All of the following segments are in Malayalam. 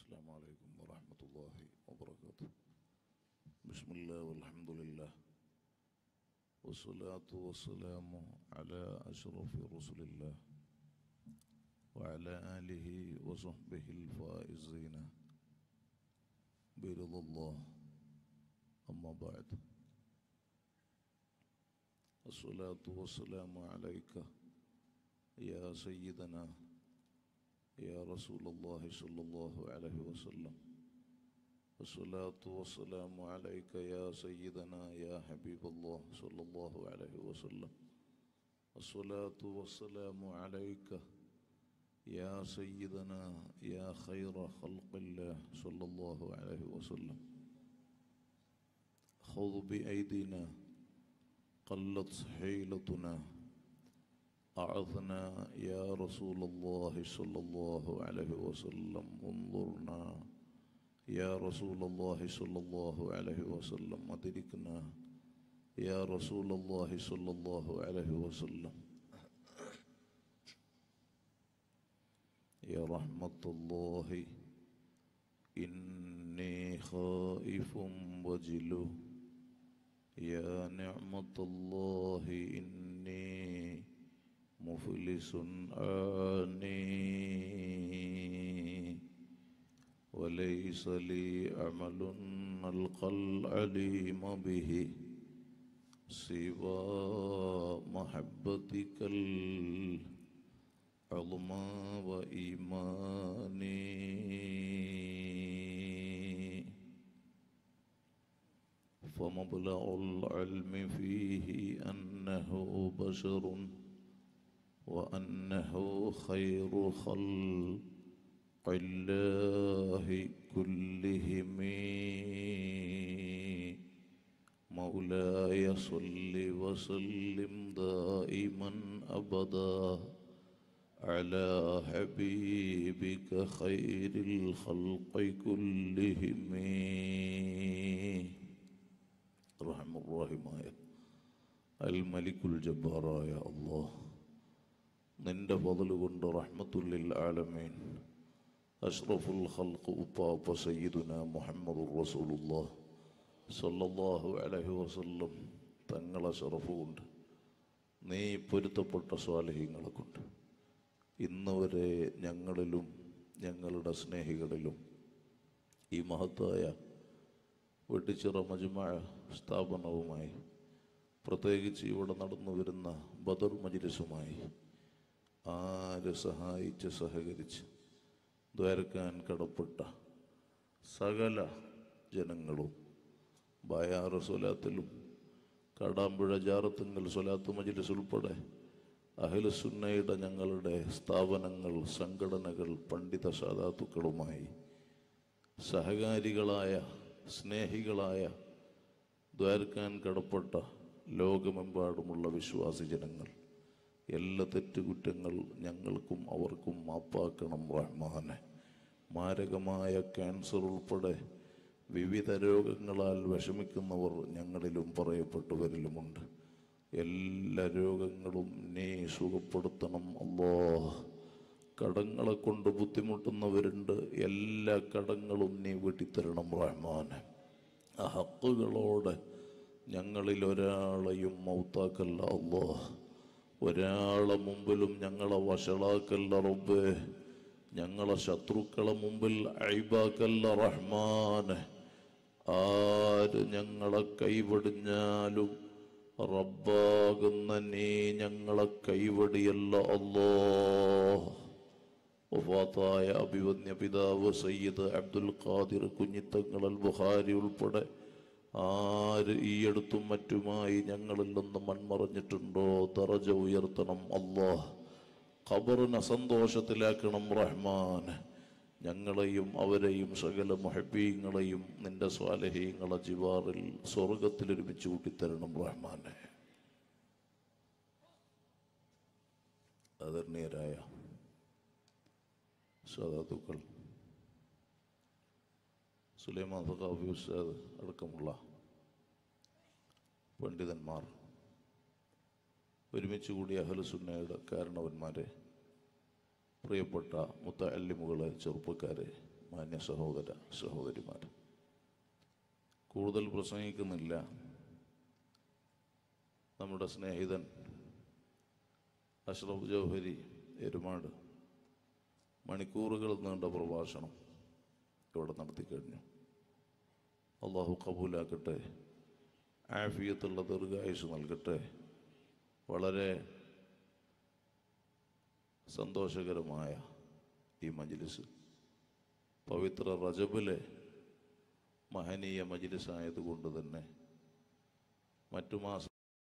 السلام عليكم ورحمة الله وبركاته بسم الله والحمد لله والصلاة والسلام على أشرف رسل الله وعلى آله وصحبه الفائزين برضا الله أما بعد الصلاة والسلام عليك يا سيدنا يا رسول الله صلى الله عليه وسلم الصلاة والسلام عليك يا سيدنا يا حبيب الله صلى الله عليه وسلم الصلاة والسلام عليك يا سيدنا يا خير خلق الله صلى الله عليه وسلم خذ بأيدينا قلت حيلتنا أعظنا يا رسول الله صلى الله عليه وسلم انظرنا يا رسول الله صلى الله عليه وسلم أدركنا يا رسول الله صلى الله عليه وسلم يا رحمة الله إني خائف وجل يا نعمة الله إني مفلس آني وليس لي عمل ألقى العليم به سوى محبتك العظمى وإيماني فمبلغ العلم فيه أنه بشر وأنه خير خلق الله كلهم مولاي صل وسلم دائما أبدا على حبيبك خير الخلق كلهم رحم الراحماയ അൽമലിക്കുൽ ജബ്ബാറായ അള്ളാഹ് നിന്റെ ഫضല് കൊണ്ട് റഹ്മത്തുല്ലിൽ ആലമീൻ അഷ്റഫുൽ ഖൽഖ് ഉപ്പാപ്പ സയ്യിദുന മുഹമ്മദുർ റസൂലുള്ളാഹ് സല്ലല്ലാഹു അലൈഹി വസല്ലം തങ്ങളെ ഷറഫ് കൊണ്ട് നീ പൊരുത്തപ്പെട്ട സ്വാലഹ്യങ്ങളെ കൊണ്ട് ഇന്ന് വരെ ഞങ്ങളിലും ഞങ്ങളുടെ സ്നേഹികളിലും ഈ മഹത്തായ വെട്ടിച്ചിറ മജുമ സ്ഥാപനവുമായി പ്രത്യേകിച്ച് ഇവിടെ നടന്നു വരുന്ന ബദർ മജിലിസുമായി ആര് സഹായിച്ച് സഹകരിച്ച് ദ്വാരക്കാൻ കടപ്പെട്ട സകല ജനങ്ങളും ബായാറ് സ്വലാത്തിലും കാടാമ്പുഴ ജാറത്തുങ്കൽ സ്വലാത്ത് മജിലിസ് ഉൾപ്പെടെ അഹിലസുന്നയുടെ ഞങ്ങളുടെ സ്ഥാപനങ്ങൾ സംഘടനകൾ പണ്ഡിത സാധാത്തുക്കളുമായി സഹകാരികളായ സ്നേഹികളായ ദ്വാരക്കാൻ കടപ്പെട്ട ലോകമെമ്പാടുമുള്ള വിശ്വാസി ജനങ്ങൾ എല്ലാ തെറ്റുകുറ്റങ്ങൾ ഞങ്ങൾക്കും അവർക്കും മാപ്പാക്കണം റഹ്മാനെ മാരകമായ ക്യാൻസർ ഉൾപ്പെടെ വിവിധ രോഗങ്ങളാൽ വിഷമിക്കുന്നവർ ഞങ്ങളിലും പറയപ്പെട്ടവരിലുമുണ്ട് എല്ലാ രോഗങ്ങളും നീ സുഖപ്പെടുത്തണം അല്ലോ കടങ്ങളെ കൊണ്ട് ബുദ്ധിമുട്ടുന്നവരുണ്ട് എല്ലാ കടങ്ങളും നീ വീട്ടിത്തരണം റഹ്മാനെ ആ ഹക്കുകളോടെ ഞങ്ങളിൽ ഒരാളെയും മൗത്താക്കല്ല അല്ലോ ഒരാളെ മുമ്പിലും ഞങ്ങളെ വഷളാക്കല്ല റബ്ബേ ഞങ്ങളെ ശത്രുക്കളെ മുമ്പിൽ അഴിബാക്കല്ല റഹ്മാന് ആര് ഞങ്ങളെ കൈവടിഞ്ഞാലും റബ്ബാകുന്ന നീ ഞങ്ങളെ കൈവടിയല്ല അല്ലോ വഫാത്തായ അഭിവന്യ പിതാവ് സയ്യിദ് അബ്ദുൽ ഖാദിർ കുഞ്ഞിത്തങ്ങൾ അൽ ബുഖാരി ഉൾപ്പെടെ ആര് ഈ അടുത്തും മറ്റുമായി ഞങ്ങളിൽ നിന്ന് മൺമറഞ്ഞിട്ടുണ്ടോ തറജ ഉയർത്തണം അള്ളാഹ് ഖബറിനെ സന്തോഷത്തിലാക്കണം റഹ്മാൻ ഞങ്ങളെയും അവരെയും സകല മൊഹബീങ്ങളെയും നിന്റെ സ്വാലഹീങ്ങളെ ജിവാറിൽ സ്വർഗത്തിൽ ഒരുമിച്ച് കൂട്ടിത്തരണം റഹ്മാനെ ആദരണീയരായ സദാത്തുക്കൾ സുലൈമാൻ സഖാഫി ഉസ്താദ് അടക്കമുള്ള പണ്ഡിതന്മാർ ഒരുമിച്ച് കൂടിയ അഹലുസുന്നയുടെ കാരണവന്മാരെ പ്രിയപ്പെട്ട മുത്തല്ലിമുകളെ ചെറുപ്പക്കാരെ മാന്യ സഹോദര സഹോദരിമാർ കൂടുതൽ പ്രസംഗിക്കുന്നില്ല നമ്മുടെ സ്നേഹിതൻ അഷ്റഫ് ജൗഹരി എരുമാട് മണിക്കൂറുകൾ നീണ്ട പ്രഭാഷണം ഇവിടെ നടത്തിക്കഴിഞ്ഞു അള്ളാഹു കബൂലാക്കട്ടെ ആഫിയത്തുള്ള ദീർഘായുസ് നൽകട്ടെ വളരെ സന്തോഷകരമായ ഈ മജ്ലിസ് പവിത്ര റജബിലെ മഹനീയ മജ്ലിസ് ആയതുകൊണ്ട് തന്നെ മറ്റു മാസ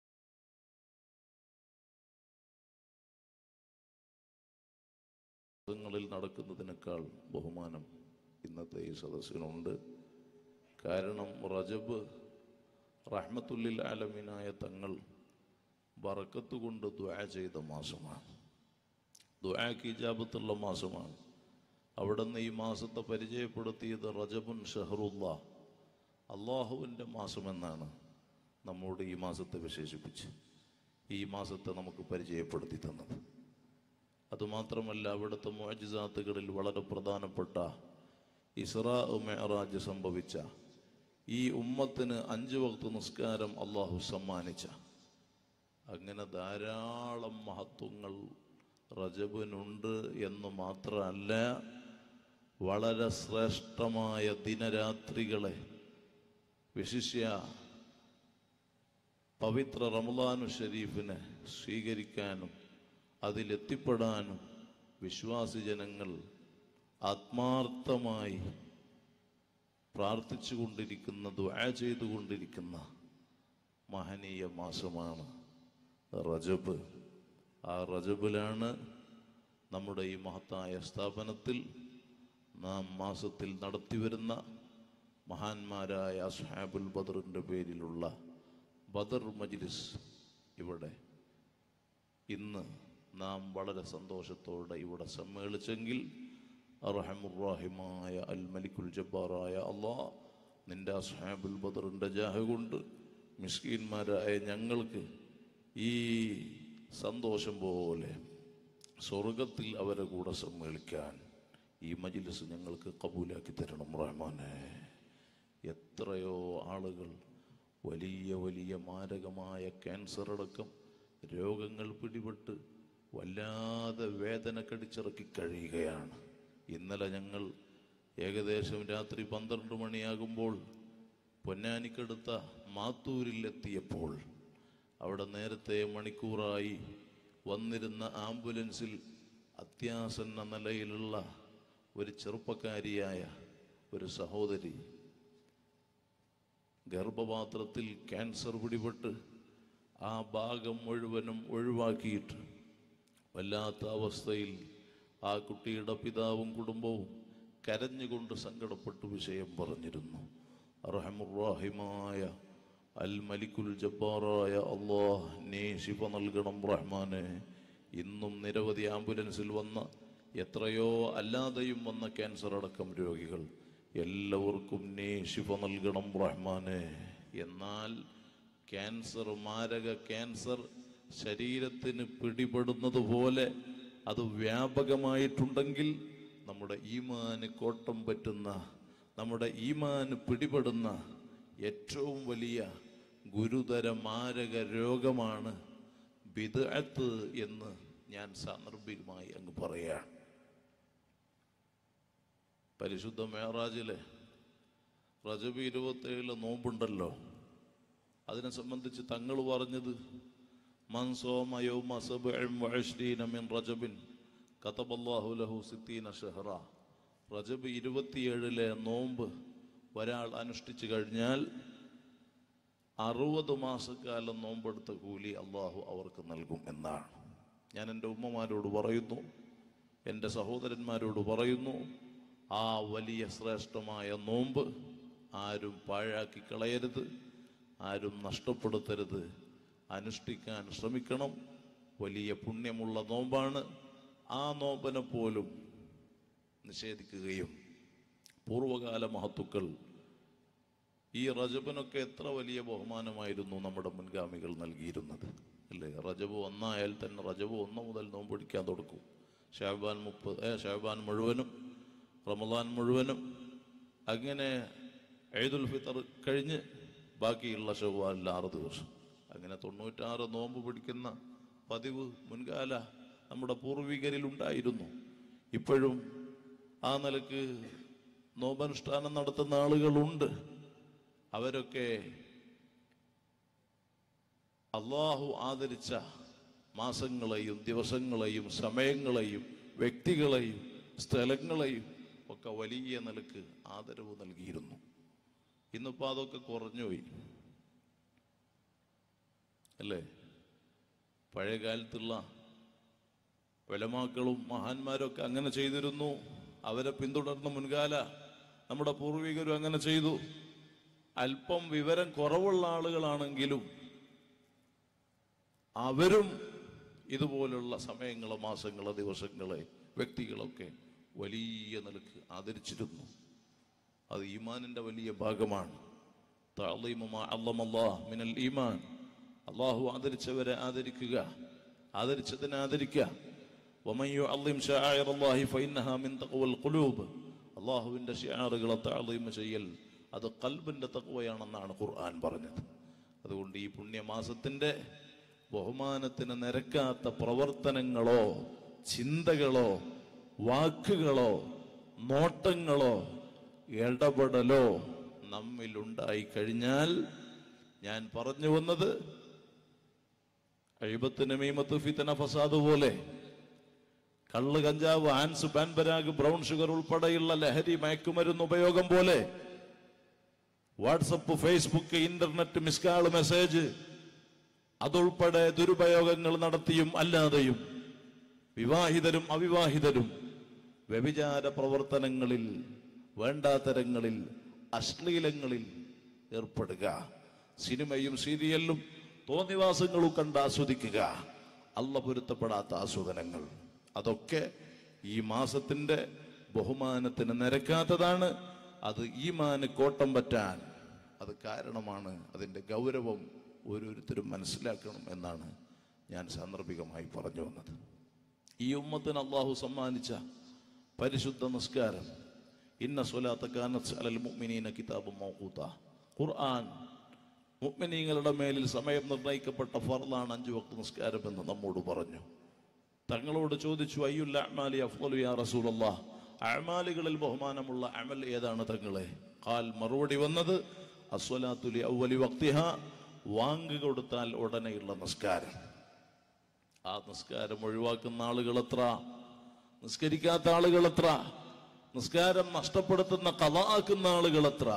ങ്ങളിൽ നടക്കുന്നതിനേക്കാൾ ബഹുമാനം ഇന്നത്തെ ഈ സദസ്സിനുണ്ട് കാരണം റജബ് റഹ്മത്തുല്ലിൽ ആലമീനായ തങ്ങൾ ബറക്കത്ത് കൊണ്ട് ദ്വാ ചെയ്ത മാസമാണ് ദ്വാക്ക് ഇജാബത്തുള്ള മാസമാണ് അവിടുന്ന് ഈ മാസത്തെ പരിചയപ്പെടുത്തിയത് റജബുൻ ഷഹറുല്ല അള്ളാഹുവിൻ്റെ മാസമെന്നാണ് നമ്മോട് ഈ മാസത്തെ വിശേഷിപ്പിച്ച് ഈ മാസത്തെ നമുക്ക് പരിചയപ്പെടുത്തി തന്നത് അതുമാത്രമല്ല അവിടുത്തെ മോജിസാത്തുകളിൽ വളരെ പ്രധാനപ്പെട്ട ഇസ്രാ മെഹറാജ് സംഭവിച്ച ഈ ഉമ്മത്തിന് അഞ്ച് വക്ത് നിസ്കാരം അള്ളാഹു സമ്മാനിച്ച അങ്ങനെ ധാരാളം മഹത്വങ്ങൾ റജബിനുണ്ട് എന്ന് മാത്രമല്ല വളരെ ശ്രേഷ്ഠമായ ദിനരാത്രികളെ വിശിഷ്യ പവിത്ര റമദാനു ഷരീഫിനെ സ്വീകരിക്കാനും അതിലെത്തിപ്പെടാനും വിശ്വാസി ജനങ്ങൾ ആത്മാർത്ഥമായി പ്രാർത്ഥിച്ചു കൊണ്ടിരിക്കുന്ന ദ്വാ ചെയ്തുകൊണ്ടിരിക്കുന്ന മഹനീയ മാസമാണ് റജബ് ആ റജബിലാണ് നമ്മുടെ ഈ മഹത്തായ സ്ഥാപനത്തിൽ നാം മാസത്തിൽ നടത്തിവരുന്ന മഹാന്മാരായ അസ്ഹാബുൽ ബദറിൻ്റെ പേരിലുള്ള ബദർ മജ്ലിസ് ഇവിടെ ഇന്ന് നാം വളരെ സന്തോഷത്തോടെ ഇവിടെ സമ്മേളിച്ചെങ്കിൽ അറഹമുറാഹിമായ അൽ മലിക്കുൽ ജബ്ബാറായ അള്ളാഹ് നിന്റെ അസ്ഹാബുൽ ബദറിൻ്റെ ജാഹ കൊണ്ട് മിസ്കീന്മാരായ ഞങ്ങൾക്ക് ഈ സന്തോഷം പോലെ സ്വർഗത്തിൽ അവരെ കൂടെ സമ്മേളിക്കാൻ ഈ മജിലിസ് ഞങ്ങൾക്ക് കബൂലാക്കി തരണം റഹ്മാനെ എത്രയോ ആളുകൾ വലിയ വലിയ മാരകമായ ക്യാൻസർ അടക്കം രോഗങ്ങൾ പിടിപെട്ട് വല്ലാതെ വേദന കടിച്ചിറക്കി കഴിയുകയാണ് ഇന്നലെ ഞങ്ങൾ ഏകദേശം രാത്രി പന്ത്രണ്ട് മണിയാകുമ്പോൾ പൊന്നാനിക്കടുത്ത മാത്തൂരിൽ എത്തിയപ്പോൾ അവിടെ നേരത്തെ മണിക്കൂറായി വന്നിരുന്ന ആംബുലൻസിൽ അത്യാസന്ന നിലയിലുള്ള ഒരു ചെറുപ്പക്കാരിയായ ഒരു സഹോദരി ഗർഭപാത്രത്തിൽ ക്യാൻസർ പിടിപെട്ട് ആ ഭാഗം മുഴുവനും ഒഴിവാക്കിയിട്ട് വല്ലാത്ത അവസ്ഥയിൽ ആ കുട്ടിയുടെ പിതാവും കുടുംബവും കരഞ്ഞുകൊണ്ട് സങ്കടപ്പെട്ട് വിഷയം പറഞ്ഞിരുന്നു റഹമുറാഹിമായ അൽ മലിക്കുൽ ജബ്ബാറായ അള്ളാഹ് നീ ശിഫ നൽകണം റഹ്മാനെ ഇന്നും നിരവധി ആംബുലൻസിൽ വന്ന എത്രയോ അല്ലാതെയും വന്ന ക്യാൻസർ അടക്കം രോഗികൾ എല്ലാവർക്കും നീ ശിഫ നൽകണം റഹ്മാനെ എന്നാൽ ക്യാൻസർ മാരക ക്യാൻസർ ശരീരത്തിന് പിടിപെടുന്നത് പോലെ അത് വ്യാപകമായിട്ടുണ്ടെങ്കിൽ നമ്മുടെ ഈമാന് കോട്ടം പറ്റുന്ന നമ്മുടെ ഈമാന് പിടിപെടുന്ന ഏറ്റവും വലിയ ഗുരുതര മാരക രോഗമാണ് ബിദഅത്ത് എന്ന് ഞാൻ സാന്ദർഭികമായി അങ്ങ് പറയാണ് പരിശുദ്ധ മേറാജിലെ റജബ് ഇരുപത്തേഴിലെ നോമ്പുണ്ടല്ലോ അതിനെ സംബന്ധിച്ച് തങ്ങൾ പറഞ്ഞത് മൻസോമയോ മിൻ റജബിൻ കതബല്ലാഹു ലഹു സിത്തീന ഷഹറ റജബ് ഇരുപത്തിയേഴിലെ നോമ്പ് ഒരാൾ അനുഷ്ഠിച്ചു കഴിഞ്ഞാൽ അറുപത് മാസക്കാലം നോമ്പെടുത്ത കൂലി അള്ളാഹു അവർക്ക് നൽകും എന്നാണ് ഞാൻ എൻ്റെ ഉമ്മമാരോട് പറയുന്നു എൻ്റെ സഹോദരന്മാരോട് പറയുന്നു ആ വലിയ ശ്രേഷ്ഠമായ നോമ്പ് ആരും പാഴാക്കി കളയരുത് ആരും നഷ്ടപ്പെടുത്തരുത് അനുഷ്ഠിക്കാൻ ശ്രമിക്കണം വലിയ പുണ്യമുള്ള നോമ്പാണ് ആ നോമ്പിനെ പോലും നിഷേധിക്കുകയും പൂർവകാല മഹത്തുക്കൾ ഈ റജബിനൊക്കെ എത്ര വലിയ ബഹുമാനമായിരുന്നു നമ്മുടെ മുൻഗാമികൾ നൽകിയിരുന്നത് അല്ലേ റജബ് ഒന്നായാൽ തന്നെ റജബ് ഒന്ന് മുതൽ നോമ്പ് പിടിക്കാൻ തുടക്കും ഷാബാൻ മുപ്പത് ഏ ഷാബാൻ മുഴുവനും റമദാൻ മുഴുവനും അങ്ങനെ ഈദുൽ ഫിത്തർ കഴിഞ്ഞ് ബാക്കിയുള്ള ചൊവ്വാലിൽ ആറ് ദിവസം അങ്ങനെ തൊണ്ണൂറ്റാറ് നോമ്പ് പിടിക്കുന്ന പതിവ് മുൻകാല നമ്മുടെ പൂർവികരിൽ ഉണ്ടായിരുന്നു ഇപ്പോഴും ആ നിലക്ക് നോമ്പനുഷ്ഠാനം നടത്തുന്ന ആളുകളുണ്ട് അവരൊക്കെ അള്ളാഹു ആദരിച്ച മാസങ്ങളെയും ദിവസങ്ങളെയും സമയങ്ങളെയും വ്യക്തികളെയും സ്ഥലങ്ങളെയും ഒക്കെ വലിയ നിലക്ക് ആദരവ് നൽകിയിരുന്നു ഇന്നിപ്പോൾ അതൊക്കെ കുറഞ്ഞുപോയി അല്ലേ പഴയ കാലത്തുള്ള വിലമാക്കളും മഹാന്മാരൊക്കെ അങ്ങനെ ചെയ്തിരുന്നു അവരെ പിന്തുടർന്ന് മുൻകാല നമ്മുടെ പൂർവികരും അങ്ങനെ ചെയ്തു അല്പം വിവരം കുറവുള്ള ആളുകളാണെങ്കിലും അവരും ഇതുപോലുള്ള സമയങ്ങളോ മാസങ്ങളോ ദിവസങ്ങളെ വ്യക്തികളൊക്കെ വലിയ നിലക്ക് ആദരിച്ചിരുന്നു അത് ഈമാനിന്റെ വലിയ ഭാഗമാണ് തഅളീമു മാ അള്ളമല്ലാഹ് മിനൽ ഈമാൻ അള്ളാഹു ആദരിച്ചവരെ ആദരിക്കുക ആദരിച്ചതിനെ ആദരിക്കുക ومن يعظم شعائر الله فإنها من تقوى القلوب അള്ളാഹുവിന്റെ ഷിയാറുകളെ താളീമ ചെയ്യൽ അത് കൽബിന്റെ തക്വയാണെന്നാണ് ഖുർആൻ പറഞ്ഞത് അതുകൊണ്ട് ഈ പുണ്യമാസത്തിന്റെ ബഹുമാനത്തിന് നിരക്കാത്ത പ്രവർത്തനങ്ങളോ ചിന്തകളോ വാക്കുകളോ നോട്ടങ്ങളോ ഇടപെടലോ നമ്മിലുണ്ടായി കഴിഞ്ഞാൽ ഞാൻ പറഞ്ഞു വന്നത് എഴുപത്തിന് മീമത്ത് ഫിത്തന ഫസാദ് പോലെ കള്ള് കഞ്ചാവ് ആൻസ് പാൻപരാഗ് ബ്രൗൺ ഷുഗർ ഉൾപ്പെടെയുള്ള ലഹരി മയക്കുമരുന്ന് ഉപയോഗം പോലെ WhatsApp Facebook internet missed call message അതുൾപ്പെടെ ദുരുപയോഗങ്ങൾ നടത്തിയും അല്ലാതെയും വിവാഹിതരും അവിവാഹിതരും വ്യഭിചാര പ്രവർത്തനങ്ങളിൽ വേണ്ടാത്തരങ്ങളിൽ അശ്ലീലങ്ങളിൽ ഏർപ്പെടുക സിനിമയും സീരിയലും തോന്നിവാസങ്ങളും കണ്ട് ആസ്വദിക്കുക അല്ല പൊരുത്തപ്പെടാത്ത ആസ്വാദനങ്ങൾ അതൊക്കെ ഈ മാസത്തിന്റെ ബഹുമാനത്തിന് നിരക്കാത്തതാണ് അത് ഈമാന് കോട്ടം പറ്റാൻ അത് കാരണമാണ് അതിന്റെ ഗൗരവം ഓരോരുത്തരും മനസ്സിലാക്കണം എന്നാണ് ഞാൻ സാന്ദർഭികമായി പറഞ്ഞു വന്നത് ഈ ഉമ്മത്തിന് അള്ളാഹു സമ്മാനിച്ച പരിശുദ്ധ നിസ്കാരം ഇന്ന സ്വലാത്ത കാനത്ത് അലൽ മുഅ്മിനീന കിതാബ് മൗഖൂത്ത ഖുർആൻ മുഅ്മിനീങ്ങളുടെ മേലിൽ സമയം നിർണയിക്കപ്പെട്ട ഫർലാണ് അഞ്ചു വക്ത നിസ്കാരം എന്ന് നമ്മോട് പറഞ്ഞു തങ്ങളോട് ചോദിച്ചു അയ്യുൽ അഅ്മാലി അഫ്ളലു യാ റസൂലല്ലാഹ് അഅ്മാലുകളിൽ ബഹുമാനമുള്ള അമൽ ഏതാണ് തങ്ങളെ ഖാൽ മറുപടി വന്നത് അസ്വലാത്തു ലി അവലി വക്തിഹ വാങ്ക് കൊടുത്താൽ ഉടനെയുള്ള നിസ്കാരം ആ നിസ്കാരം ഒഴിവാക്കുന്ന ആളുകൾ എത്ര നിസ്കരിക്കാത്ത ആളുകൾ എത്ര നിസ്കാരം നഷ്ടപ്പെടുത്തുന്ന കഥാക്കുന്ന ആളുകൾ എത്ര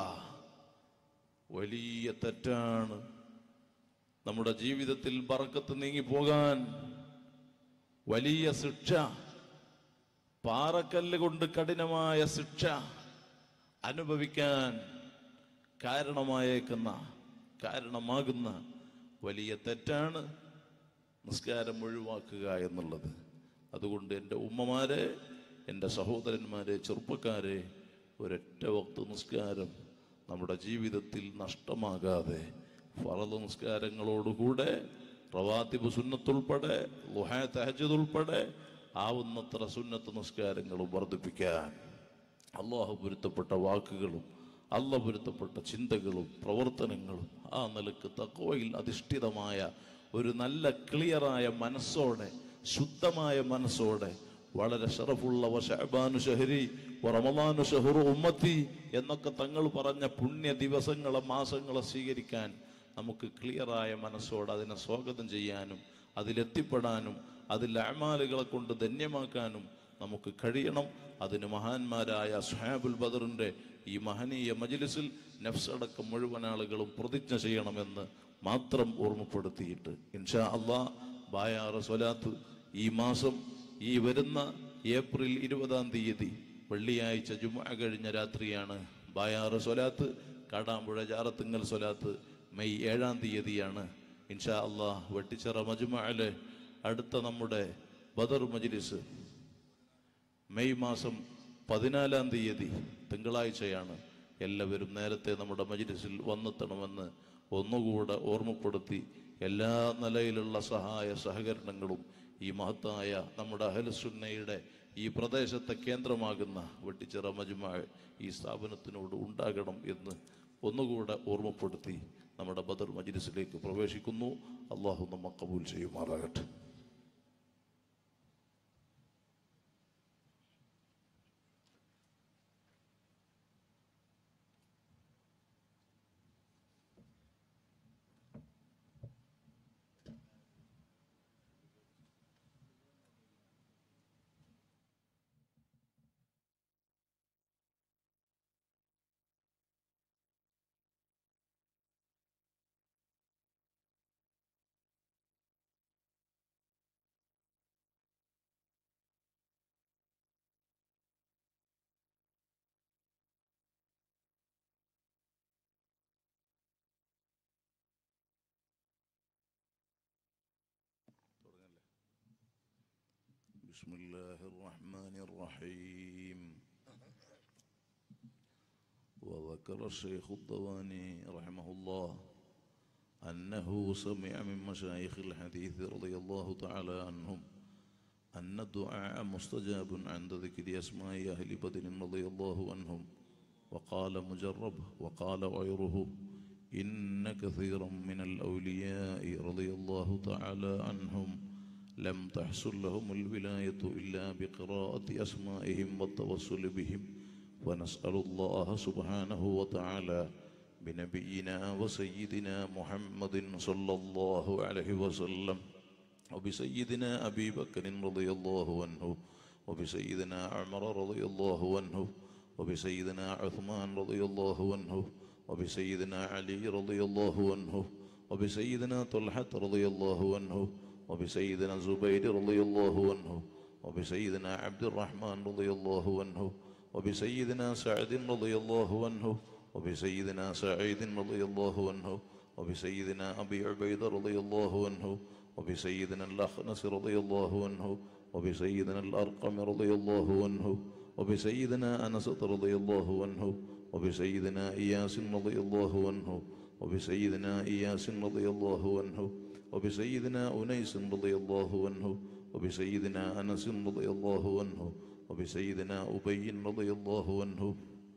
വലിയ തെറ്റാണ് നമ്മുടെ ജീവിതത്തിൽ ബറക്കത്ത് നീങ്ങിപ്പോകാൻ വലിയ ശിക്ഷ പാറക്കല്ല് കൊണ്ട് കഠിനമായ ശിക്ഷ അനുഭവിക്കാൻ കാരണമായേക്കുന്ന കാരണമാകുന്ന വലിയ തെറ്റാണ് നിസ്കാരം ഒഴിവാക്കുക എന്നുള്ളത് അതുകൊണ്ട് എൻ്റെ ഉമ്മമാരെ എൻ്റെ സഹോദരന്മാരെ ചെറുപ്പക്കാരെ ഒരൊറ്റ വക്ത നിസ്കാരം നമ്മുടെ ജീവിതത്തിൽ നഷ്ടമാകാതെ ഫറദ് നിസ്കാരങ്ങളോടുകൂടെ റവാത്തിബ് സുന്നത്തുൾപ്പെടെ ലുഹാ തഹജദ് ഉൾപ്പെടെ ആവുന്നത്ര സുന്നത്ത് നിസ്കാരങ്ങളും വർദ്ധിപ്പിക്കാൻ അള്ളാഹു പൊരുത്തപ്പെട്ട വാക്കുകളും അല്ല പൊരുത്തപ്പെട്ട ചിന്തകളും പ്രവർത്തനങ്ങളും ആ നിലക്ക് തക്കവയിൽ അധിഷ്ഠിതമായ ഒരു നല്ല ക്ലിയറായ മനസ്സോടെ ശുദ്ധമായ മനസ്സോടെ വളരെ ഷറഫുള്ള വശഅബാനു ഷഹരി റമദാനു ഷഹറു ഉമ്മത്തി എന്നൊക്കെ തങ്ങൾ പറഞ്ഞ പുണ്യ ദിവസങ്ങളെ മാസങ്ങളെ സ്വീകരിക്കാൻ നമുക്ക് ക്ലിയറായ മനസ്സോടെ അതിനെ സ്വാഗതം ചെയ്യാനും അതിലെത്തിപ്പെടാനും അതിൽ അമാലുകളെ കൊണ്ട് ധന്യമാക്കാനും നമുക്ക് കഴിയണം അതിന് മഹാന്മാരായ സുഹാബുൽ ബദറിന്റെ ഈ മഹനീയ മജ്ലിസിൽ നഫ്സടക്കം മുഴുവൻ ആളുകളും പ്രതിജ്ഞ ചെയ്യണമെന്ന് മാത്രം ഓർമ്മപ്പെടുത്തിയിട്ട് ഇൻഷാ അള്ളാ ബായാറ് സ്വലാത്ത് ഈ മാസം ഈ വരുന്ന ഏപ്രിൽ ഇരുപതാം തീയതി വെള്ളിയാഴ്ച ജുമ കഴിഞ്ഞ രാത്രിയാണ് ബായാറ് സ്വലാത്ത് കാടാമ്പുഴ ജാറത്തിങ്ങൽ സ്വലാത്ത് മെയ് ഏഴാം തീയതിയാണ് ഇൻഷാ അള്ളാഹ് വെട്ടിച്ചിറ മജുമഅല് അടുത്ത നമ്മുടെ ബദർ മജ്ലിസ് മെയ് മാസം പതിനാലാം തീയതി തിങ്കളാഴ്ചയാണ് എല്ലാവരും നേരത്തെ നമ്മുടെ മജ്ലിസിൽ വന്നെത്തണമെന്ന് ഒന്നുകൂടെ ഓർമ്മപ്പെടുത്തി എല്ലാ നിലയിലുള്ള സഹായ സഹകരണങ്ങളും ഈ മഹത്തായ നമ്മുടെ അഹലസുന്നയുടെ ഈ പ്രദേശത്തെ കേന്ദ്രമാകുന്ന വെട്ടിച്ചിറ മജുമാ ഈ സ്ഥാപനത്തിനോട് ഉണ്ടാകണം എന്ന് ഒന്നുകൂടെ ഓർമ്മപ്പെടുത്തി നമ്മുടെ ബദർ മജ്ലിസിലേക്ക് പ്രവേശിക്കുന്നു അള്ളാഹു നമ്മ കബൂൽ ചെയ്യുമാറാകട്ടെ بسم الله الرحمن الرحيم وذكر الشيخ الضواني رحمه الله أنه سمع من مشايخ الحديث رضي الله تعالى عنهم أن الدعاء مستجاب عند ذكر أسماء أهل بدر رضي الله عنهم وقال مجرب وقال غيره إن كثيرا من الأولياء رضي الله تعالى عنهم لم تحصل لهم الولاية إلا بقراءة أسمائهم والتوسل بهم ونسأل الله سبحانه وتعالى بنبينا وسيدنا محمد صلى الله عليه وسلم وبسيدنا أبي بكر رضي الله عنه وبسيدنا عمر رضي الله عنه وبسيدنا عثمان رضي الله عنه وبسيدنا علي رضي الله عنه وبسيدنا طلحة رضي الله عنه وبسيدنا الزبير رضي الله عنه وبسيدنا عبد الرحمن رضي الله عنه وبسيدنا سعد رضي الله عنه وبسيدنا سعيد رضي الله عنه وبسيدنا أبي عبيدة رضي الله عنه وبسيدنا الأخنس رضي الله عنه وبسيدنا الأرقم رضي الله عنه وبسيدنا أنس رضي الله عنه وبسيدنا إياس رضي الله عنه وبسيدنا إياس رضي الله عنه وبسيدنا أنيس رضي الله عنه وبسيدنا أنس رضي الله عنه وبسيدنا أبي رضي الله عنه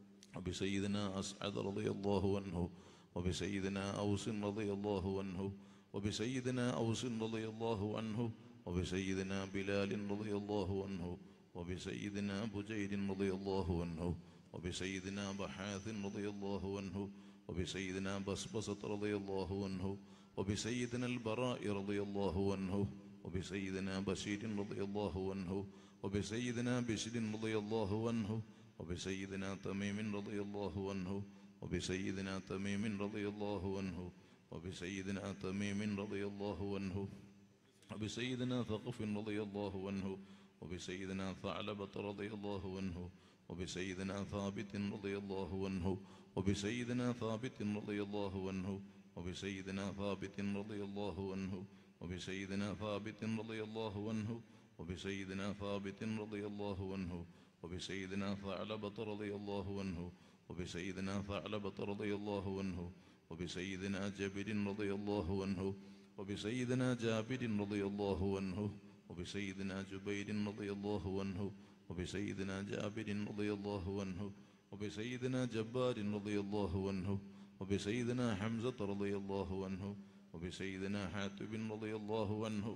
وبسيدنا أسعد رضي الله عنه وبسيدنا أوس رضي الله عنه وبسيدنا أوس رضي الله عنه وبسيدنا بلال رضي الله عنه وبسيدنا بجيد رضي الله عنه وبسيدنا بحاث رضي الله عنه وبسيدنا بسبسة رضي الله عنه وبسيدنا البراء رضي الله عنه وبسيدنا بشير رضي الله عنه وبسيدنا بشر رضي الله عنه وبسيدنا تميم رضي الله عنه وبسيدنا تميم رضي الله عنه وبسيدنا تميم رضي الله عنه وبسيدنا ثقف رضي الله عنه وبسيدنا ثعلبة رضي الله عنه وبسيدنا ثابت رضي الله عنه وبسيدنا ثابت رضي الله عنه وبسيدنا ثابت رضي الله عنه وبسيدنا ثابت رضي الله عنه وبسيدنا ثابت رضي الله عنه وبسيدنا ثعلبة رضي الله عنه وبسيدنا ثعلبة رضي الله عنه وبسيدنا جابر رضي الله عنه وبسيدنا جابر رضي الله عنه وبسيدنا جبير رضي الله عنه وبسيدنا جابر رضي الله عنه وبسيدنا جبار رضي الله عنه وبسيدنا حمزة رضي الله عنه وبسيدنا حاتب رضي الله عنه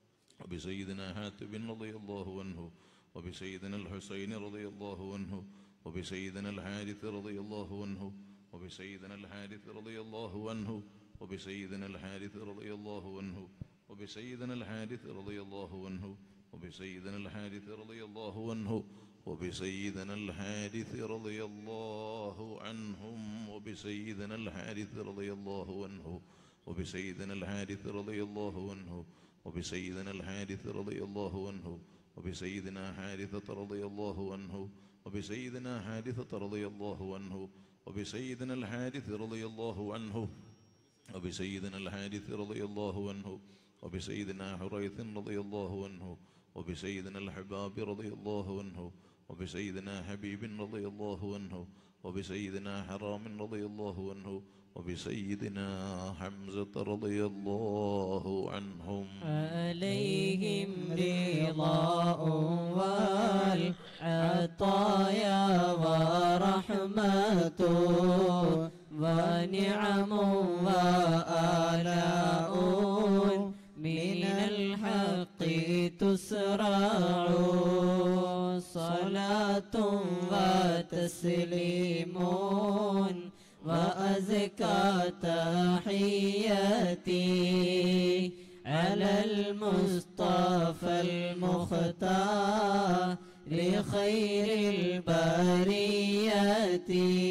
وبسيدنا حاتب رضي الله عنه وبسيدنا الحسين رضي الله عنه وبسيدنا الحارث رضي الله عنه وبسيدنا الحارث رضي الله عنه وبسيدنا الحارث رضي الله عنه وبسيدنا الحارث رضي الله عنه وبسيدنا الحارث رضي الله عنه وبسيدنا الحارث رضي الله عنهم وبسيدنا الحارث رضي الله عنه وبسيدنا الحارث رضي الله عنه وبسيدنا الحارث رضي الله عنه وبسيدنا حارثة رضي الله عنه وبسيدنا حارثة رضي الله عنه وبسيدنا الحارث رضي الله عنه وبسيدنا الحارث رضي الله عنه وبسيدنا حريث رضي الله عنه وبسيدنا الحباب رضي الله عنه وبسيدنا حبيب رضي الله عنه وبسيدنا حرام رضي الله عنه وبسيدنا حمزة رضي الله عنهم عليهم رضاء والعطايا ورحمة ونعم وآلاء من الحق تسرع صلاة وتسليم وأزكى تحياتي على المصطفى المختار لخير البريات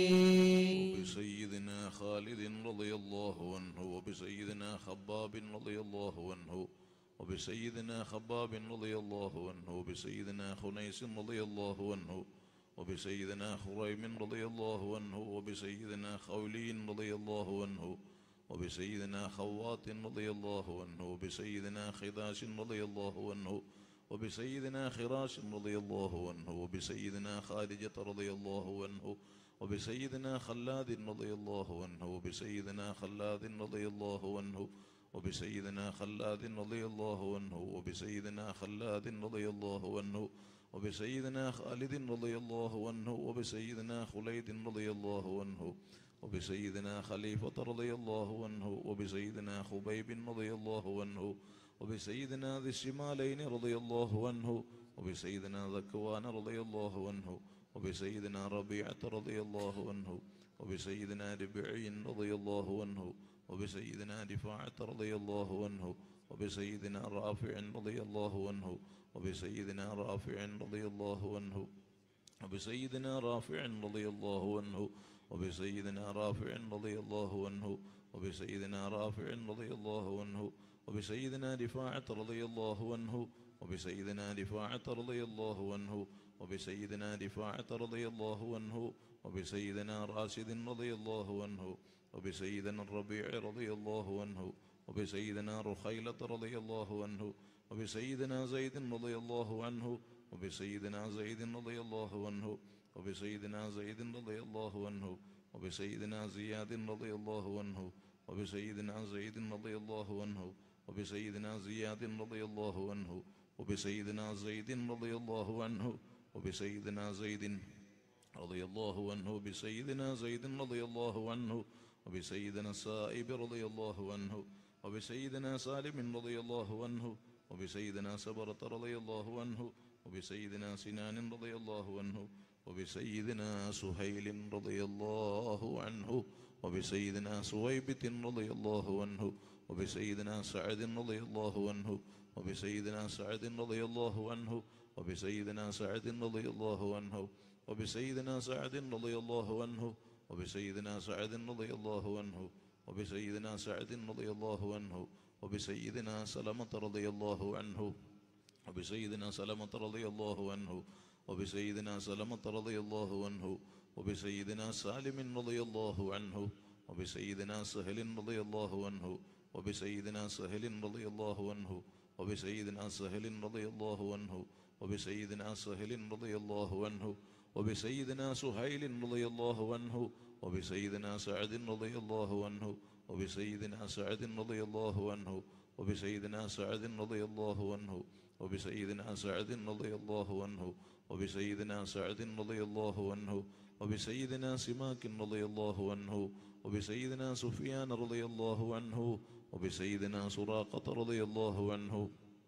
وبسيدنا خالد رضي الله عنه وبسيدنا خباب رضي الله عنه وبسيدنا خباب رضي الله عنه وبسيدنا خنيس رضي الله عنه وبسيدنا خريم رضي الله عنه وبسيدنا خولين رضي الله عنه وبسيدنا خوات رضي الله عنه وبسيدنا خداش رضي الله عنه وبسيدنا خراش رضي الله عنه وبسيدنا خارجة رضي الله عنه وبسيدنا خلاد رضي الله عنه وبسيدنا خلاد رضي الله عنه وبسيدنا خلاد رضي الله عنه وبسيدنا خلاد رضي الله عنه وبسيدنا خالد رضي الله عنه وبسيدنا خليد رضي الله عنه وبسيدنا خليفة رضي الله عنه وبسيدنا خبيب رضي الله عنه وبسيدنا ذي الشمالين رضي الله عنه وبسيدنا ذكوان رضي الله عنه وبسيدنا ربيعة رضي الله عنه وبسيدنا ربعي رضي الله عنه وبسيدنا رفاعة رضي الله عنه وبسيدنا رافع رضي الله عنه وبسيدنا رافع رضي الله عنه وبسيدنا رافع رضي الله عنه وبسيدنا رافع رضي الله عنه وبسيدنا رافع رضي الله عنه وبسيدنا رفاعة رضي الله عنه وبسيدنا رفاعة رضي الله عنه وبسيدنا رفاعة رضي الله عنه وبسيدنا راشد رضي الله عنه وبسيدنا الربيع رضي الله عنه وبسيدنا رخيلة رضي الله عنه وبسيدنا زيد رضي الله عنه وبسيدنا زيد رضي الله عنه وبسيدنا زيد رضي الله عنه وبسيدنا زياد رضي الله عنه وبسيدنا زيد رضي الله عنه وبسيدنا زياد رضي الله عنه وبسيدنا زيد رضي الله عنه وبسيدنا زيد رضي الله عنه بسيدنا زيد رضي الله عنه وبسيدنا سائب رضي الله عنه وبسيدنا سالم رضي الله عنه وبسيدنا سبرة رضي الله عنه وبسيدنا سنان رضي الله عنه وبسيدنا سهيل رضي الله عنه وبسيدنا سويبت رضي الله عنه وبسيدنا سعد رضي الله عنه وبسيدنا سعد رضي الله عنه وبسيدنا سعد رضي الله عنه وبسيدنا سعد رضي الله عنه وبسيدنا سعد رضي الله عنه وبسيدنا سعد رضي الله عنه وبسيدنا سلمة رضي الله عنه وبسيدنا سلمة رضي الله عنه وبسيدنا سلمة رضي الله عنه وبسيدنا سالم رضي الله عنه وبسيدنا سهل رضي الله عنه وبسيدنا سهل رضي الله عنه وبسيدنا سهل رضي الله عنه وبسيدنا سهل رضي الله عنه وبسيدنا سهيل رضي الله عنه وبسيدنا سعد رضي الله عنه وبسيدنا سعد رضي الله عنه وبسيدنا سعد رضي الله عنه وبسيدنا سعد رضي الله عنه وبسيدنا سعد رضي الله عنه وبسيدنا سماك رضي الله عنه وبسيدنا سفيان رضي الله عنه وبسيدنا سراقة رضي الله عنه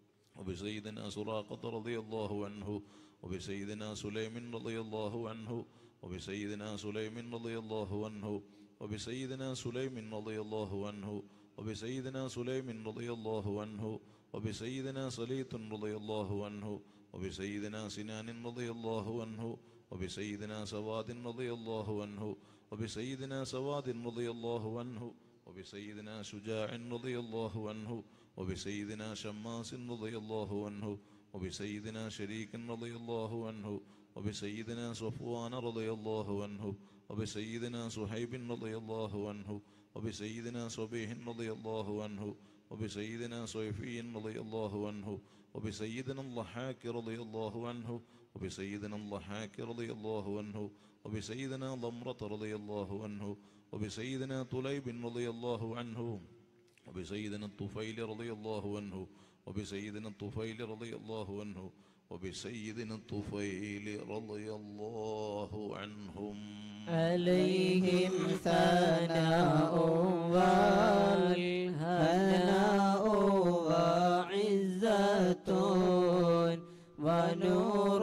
وبسيدنا سراقة رضي الله عنه وبسيدنا سليم رضي الله عنه وبسيدنا سليم رضي الله عنه وبسيدنا سليم رضي الله عنه وبسيدنا سليم رضي الله عنه وبسيدنا سليط رضي الله عنه وبسيدنا سنان رضي الله عنه وبسيدنا سواد رضي الله عنه وبسيدنا سواد رضي الله عنه وبسيدنا شجاع رضي الله عنه وبسيدنا شماس رضي الله عنه وبسيدنا شريك رضي الله عنه وبسيدنا صفوان رضي الله عنه وبسيدنا صهيب رضي الله عنه وبسيدنا صبيح رضي الله عنه وبسيدنا صيفي رضي الله عنه وبسيدنا الضحاك رضي الله عنه وبسيدنا الضحاك رضي الله عنه وبسيدنا ضمرة رضي الله عنه وبسيدنا طليب رضي الله عنه وبسيدنا الطفيل رضي الله عنه وبسيدنا الطفيل رضي الله عنه وبسيدنا الطفيل رضي الله عنهم عليهم ثناء والهناء وعزة ونور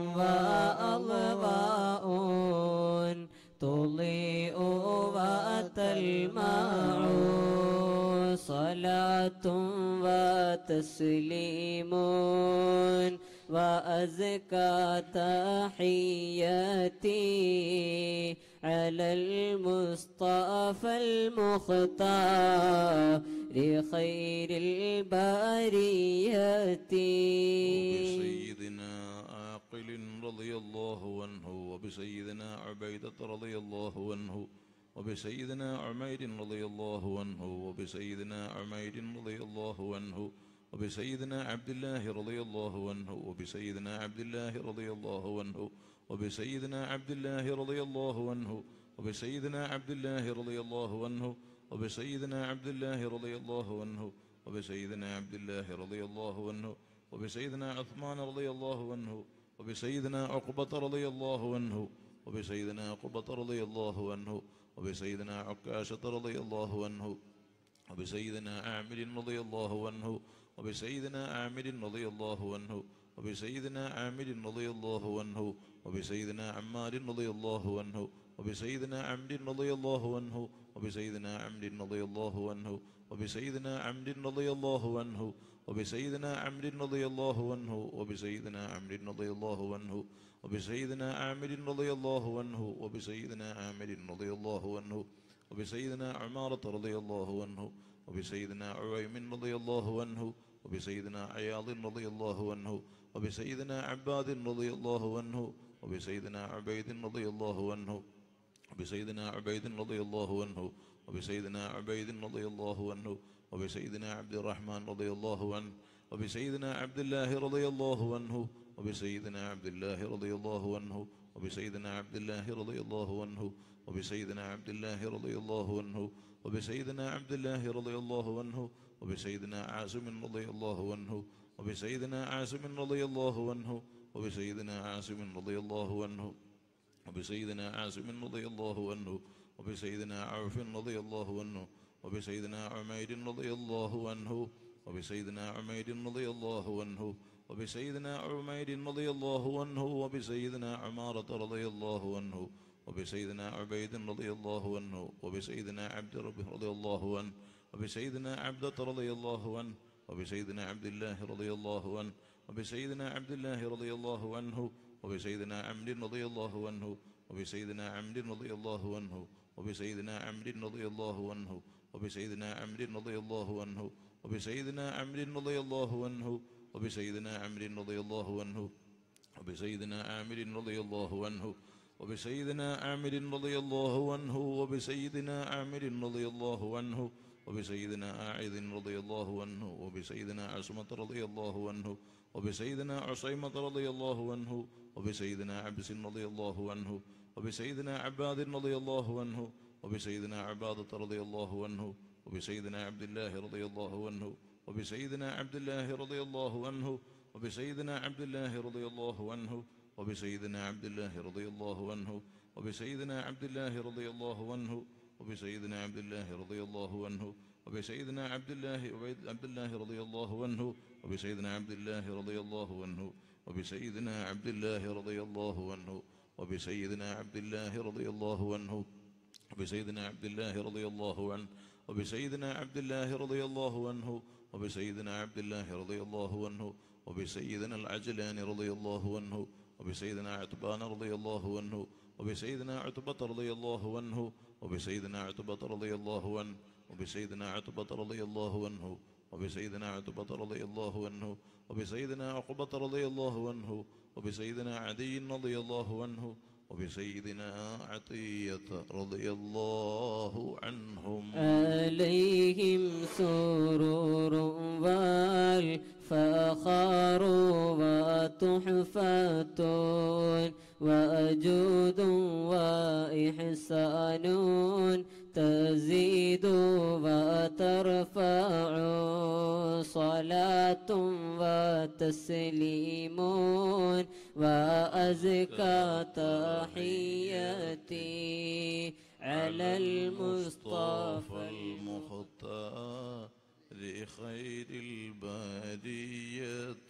وأضواء تضيء وتلمع صلاة وتسليم وأزكى تحياتي على المصطفى المختار لخير البرية وبسيدنا عاقل رضي الله عنه وبسيدنا عبيدة رضي الله عنه وبسيدنا عمير رضي الله عنه وبسيدنا عمير رضي الله عنه وبسيدنا عبد الله رضي الله عنه وبسيدنا عبد الله رضي الله عنه وبسيدنا عبد الله رضي الله عنه وبسيدنا عبد الله رضي الله عنه وبسيدنا عبد الله رضي الله عنه وبسيدنا عبد الله رضي الله عنه وبسيدنا عثمان رضي الله عنه وبسيدنا عقبة رضي الله عنه وبسيدنا عقبة رضي الله عنه وبسيدنا عكاشة رضي الله عنه وبسيدنا عامر رضي الله عنه وبسيدنا عامر رضي الله عنه وبسيدنا عامر رضي الله عنه وبسيدنا عمار رضي الله عنه وبسيدنا عمر رضي الله عنه وبسيدنا عمر رضي الله عنه وبسيدنا عمر رضي الله عنه وبسيدنا عمر رضي الله عنه وبسيدنا عمر رضي الله عنه وبسيدنا عامر رضي الله عنه وبسيدنا عامر رضي الله عنه وبسيدنا عمارة رضي الله عنه وبسيدنا عويم رضي الله عنه وبسيدنا عياض رضي الله عنه وبسيدنا عباد رضي الله عنه وبسيدنا عبيد رضي الله عنه وبسيدنا عبيد رضي الله عنه وبسيدنا عبيد رضي الله عنه وبسيدنا عبد الرحمن رضي الله عنه وبسيدنا عبد الله رضي الله عنه وبسيدنا عبد الله رضي الله عنه وبسيدنا عبد الله رضي الله عنه وبسيدنا عبد الله رضي الله عنه وبسيدنا عبد الله رضي الله عنه وبسيدنا عاصم رضي الله عنه وبسيدنا عاصم رضي الله عنه وبسيدنا عاصم رضي الله عنه وبسيدنا عاصم رضي الله عنه وبسيدنا عوف رضي الله عنه وبسيدنا عمير رضي الله عنه وبسيدنا عمير رضي الله عنه وبسيدنا عمير رضي الله عنه وبسيدنا عمارة رضي الله عنه وبسيدنا عبيد رضي الله عنه وبسيدنا عبد رب رضي الله عنه وبسيدنا عبدة رضي الله عنه وبسيدنا عبد الله رضي الله عنه وبسيدنا عبد الله رضي الله عنه وبسيدنا عمرو رضي الله عنه وبسيدنا عمرو رضي الله عنه وبسيدنا عمرو رضي الله عنه وبسيدنا عمرو رضي الله عنه وبسيدنا عمرو رضي الله عنه وبسيدنا عمرو رضي الله عنه وبسيدنا عامر رضي الله عنه وبسيدنا عامر رضي الله عنه وبسيدنا عامر رضي الله عنه وبسيدنا آعذ رضي الله عنه وبسيدنا عصمة رضي الله عنه وبسيدنا عصيمة رضي الله عنه وبسيدنا عبس رضي الله عنه وبسيدنا عباد رضي الله عنه وبسيدنا عبادة رضي الله عنه وبسيدنا عبد الله رضي الله عنه وبسيدنا عبد الله رضي الله عنه وبسيدنا عبد الله رضي الله عنه وبسيدنا عبد الله رضي الله عنه وبسيدنا عبد الله رضي الله عنه وبسيدنا عبد الله رضي الله عنه وبسيدنا عبد الله عبد الله رضي الله عنه وبسيدنا عبد الله رضي الله عنه وبسيدنا عبد الله رضي الله عنه وبسيدنا عبد الله رضي الله عنه وبسيدنا عبد الله رضي الله عنه وبسيدنا عبد الله رضي الله عنه وبسيدنا عبد الله رضي الله عنه وبسيدنا العجلان رضي الله عنه وبسيدنا عتبان رضي الله عنه وبسيدنا عتبة رضي الله عنه وبسيدنا عتبة رضي الله عنه وبسيدنا عتبة رضي الله عنه وبسيدنا عتبة رضي الله عنه وبسيدنا عقبة رضي الله عنه وبسيدنا عدي رضي الله عنه وبسيدنا عطية رضي الله عنهم عليهم سرور والفخر وتحفة وأجود وإحسان تزيد وترفع صلاة وتسليم وأزكى تحياتي على المصطفى المختار لخير البرية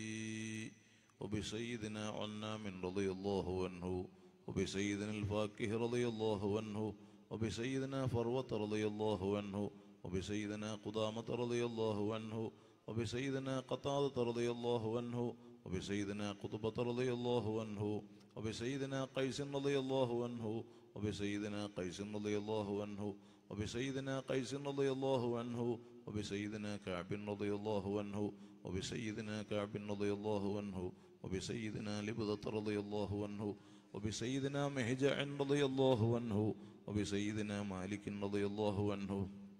وبسيدنا عنا من رضي الله عنه وبسيدنا الفاكه رضي الله عنه وبسيدنا فروة رضي الله عنه وبسيدنا قدامة رضي الله عنه وبسيدنا قتادة رضي الله عنه وبسيدنا قطبة رضي الله عنه وبسيدنا قيس رضي الله عنه وبسيدنا قيس رضي الله عنه وبسيدنا قيس رضي الله عنه وبسيدنا كعب رضي الله عنه وبسيدنا كعب رضي الله عنه وبسيدنا لبدة رضي الله عنه وبسيدنا مهجع رضي الله عنه وبسيدنا مالك رضي الله عنه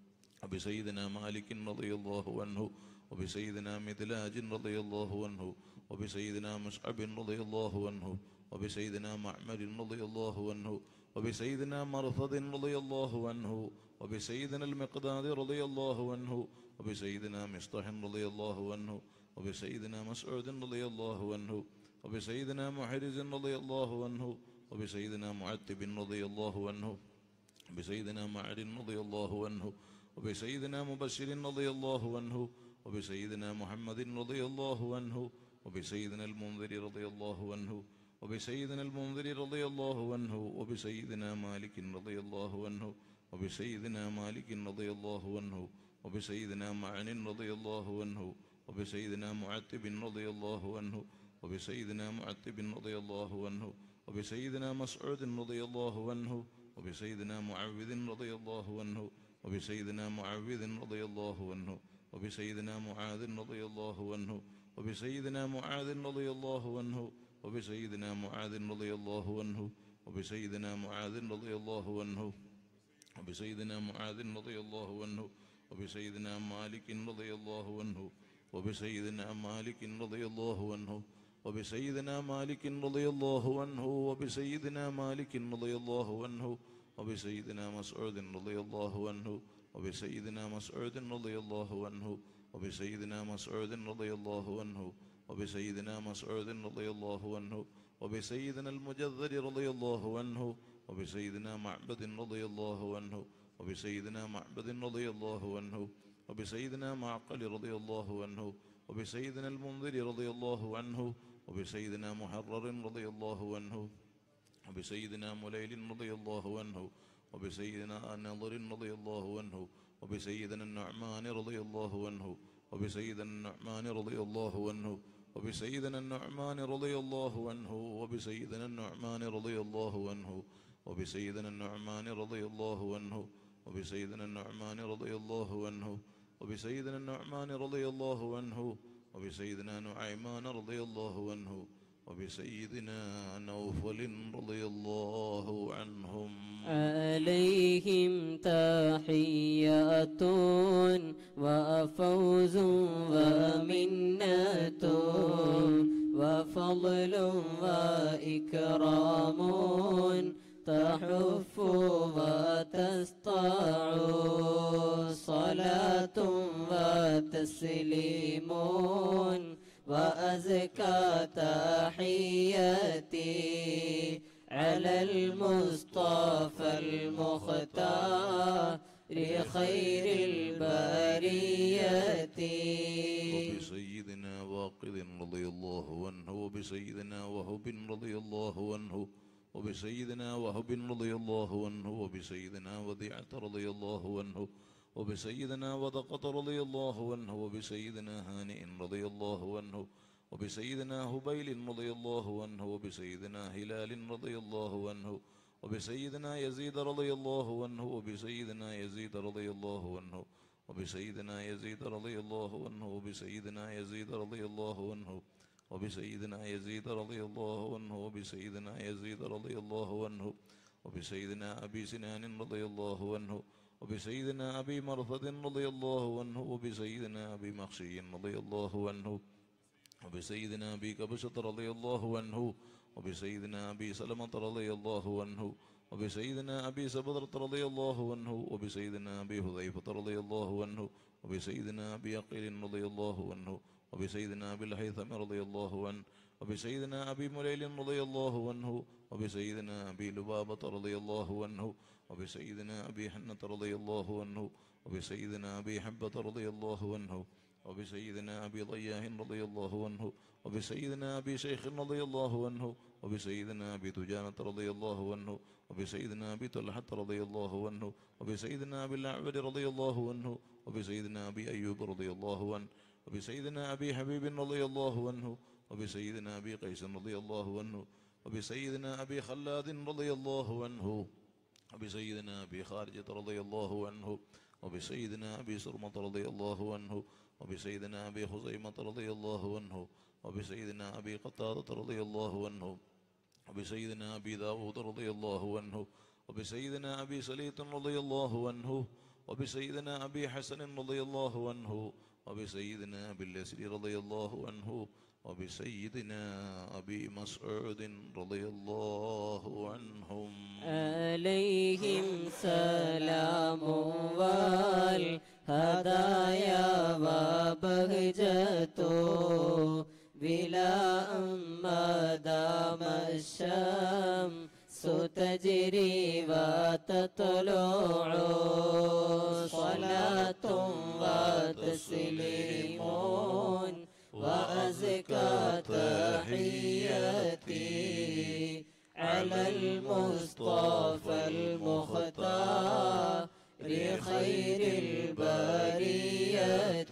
وبسيدنا مالك رضي الله عنه وبسيدنا مدلاج رضي الله عنه وبسيدنا مصعب رضي الله عنه وبسيدنا معمر رضي الله عنه وبسيدنا مرثد رضي الله عنه وبسيدنا المقداد رضي الله عنه وبسيدنا مصطح رضي الله عنه وبسيدنا مسعود رضي الله عنه وبسيدنا محرز رضي الله عنه وبسيدنا معتب رضي الله عنه وبسيدنا معد رضي الله عنه وبسيدنا مبشر رضي الله عنه وبسيدنا محمد رضي الله عنه وبسيدنا المنذر رضي الله عنه وبسيدنا المنذر رضي الله عنه وبسيدنا مالك رضي الله عنه وبسيدنا مالك رضي الله عنه وبسيدنا معن رضي الله عنه وبسيدنا معتب رضي الله عنه وبسيدنا معتب رضي الله عنه وبسيدنا مسعود رضي الله عنه وبسيدنا معوذ رضي الله عنه وبسيدنا معوذ رضي الله عنه وبسيدنا معاذ رضي الله عنه وبسيدنا معاذ رضي الله عنه وبسيدنا معاذ رضي الله عنه وبسيدنا معاذ رضي الله عنه وبسيدنا معاذ رضي الله عنه وبسيدنا مالك رضي الله عنه وبسيدنا مالك رضي الله عنه وبسيدنا مالك رضي الله عنه وبسيدنا مالك رضي الله عنه وبسيدنا مسعود رضي الله عنه وبسيدنا مسعود رضي الله عنه وبسيدنا مسعود رضي الله عنه وبسيدنا مسعود رضي الله عنه وبسيدنا المجذر رضي الله عنه وبسيدنا معبد رضي الله عنه وبسيدنا معبد رضي الله عنه وبسيدنا معقل رضي الله عنه وبسيدنا المنذر رضي الله عنه وبسيدنا محرر رضي الله عنه وبسيدنا مليل رضي الله عنه وبسيدنا نضر رضي الله عنه وبسيدنا النعمان رضي الله عنه وبسيدنا النعمان رضي الله عنه وبسيدنا النعمان رضي الله عنه وبسيدنا النعمان رضي الله عنه وبسيدنا النعمان رضي الله عنه وبسيدنا النعمان رضي الله عنه وبسيدنا النعمان رضي الله عنه وبسيدنا نعيمان رضي الله عنه وبسيدنا نوفل رضي الله عنهم عليهم تحيات وفوز ومنة وفضل وإكرام تحف وتسطع صلاة وتسليم وأزكى تحياتي على المصطفى المختار لخير البرية وبسيدنا واقد رضي الله عنه وبسيدنا وهب رضي الله عنه وبسيدنا وهب رضي الله عنه وبسيدنا وديعة رضي الله عنه وبسيدنا ودقة رضي الله عنه وبسيدنا هانئ رضي الله عنه وبسيدنا هبيل رضي الله عنه وبسيدنا هلال رضي الله عنه وبسيدنا يزيد رضي الله عنه وبسيدنا يزيد رضي الله عنه وبسيدنا يزيد رضي الله عنه وبسيدنا يزيد رضي الله عنه وبسيدنا يزيد رضي الله عنه وبسيدنا يزيد رضي الله عنه وبسيدنا أبي سنان رضي الله عنه وبسيدنا أبي مرثد رضي الله عنه وبسيدنا أبي مخشي رضي الله عنه وبسيدنا أبي كبشة رضي الله عنه وبسيدنا أبي سلمة رضي الله عنه وبسيدنا أبي سبرة رضي الله عنه وبسيدنا أبي حذيفة رضي الله عنه وبسيدنا أبي عقيل رضي الله عنه وبسيدنا أبي الهيثم رضي الله عنه وبسيدنا أبي مليل رضي الله عنه وبسيدنا أبي لبابة رضي الله عنه وبسيدنا أبي حنة رضي الله عنه وبسيدنا أبي حبة رضي الله عنه وبسيدنا أبي ضياه رضي الله عنه وبسيدنا أبي شيخ رضي الله عنه وبسيدنا أبي دجانة رضي الله عنه وبسيدنا أبي طلحة رضي الله عنه وبسيدنا أبي الأعبد رضي الله عنه وبسيدنا أبي أيوب رضي الله عنه وبسيدنا أبي حبيب رضي الله عنه وبسيدنا أبي قيس رضي الله عنه وبسيدنا أبي خلاد رضي الله عنه وبسيدنا أبي خارجة رضي الله عنه وبسيدنا أبي سرمة رضي الله عنه وبسيدنا أبي خزيمة رضي الله عنه وبسيدنا أبي قتادة رضي الله عنه وبسيدنا أبي داود رضي الله عنه وبسيدنا أبي سليط رضي الله عنه وبسيدنا أبي حسن رضي الله عنه وبسيدنا أبي اليسر رضي الله عنه وبسيدنا أبي مسعود رضي الله عنهم عليهم سلام والهدايا وبهجة بلا ما دام الشمس تجري وتطلع صلاة وتسليم وأزكى تحياتي على المصطفى المختار خير البرية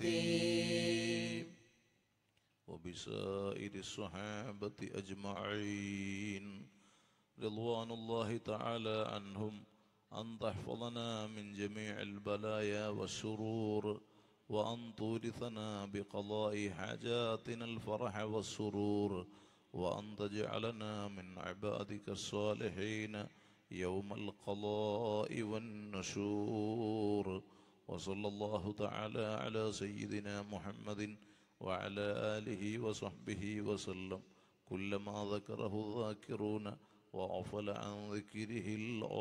وبسائر الصحابة أجمعين رضوان الله تعالى عنهم أن تحفظنا من جميع البلايا والشرور وأن تورثنا بقضاء حاجاتنا الفرح والسرور وأن تجعلنا من عبادك الصالحين يوم القضاء والنشور وصلى الله تعالى على سيدنا محمد وعلى آله وصحبه وسلم كلما ذكره الذاكرون وغفل عن ذكره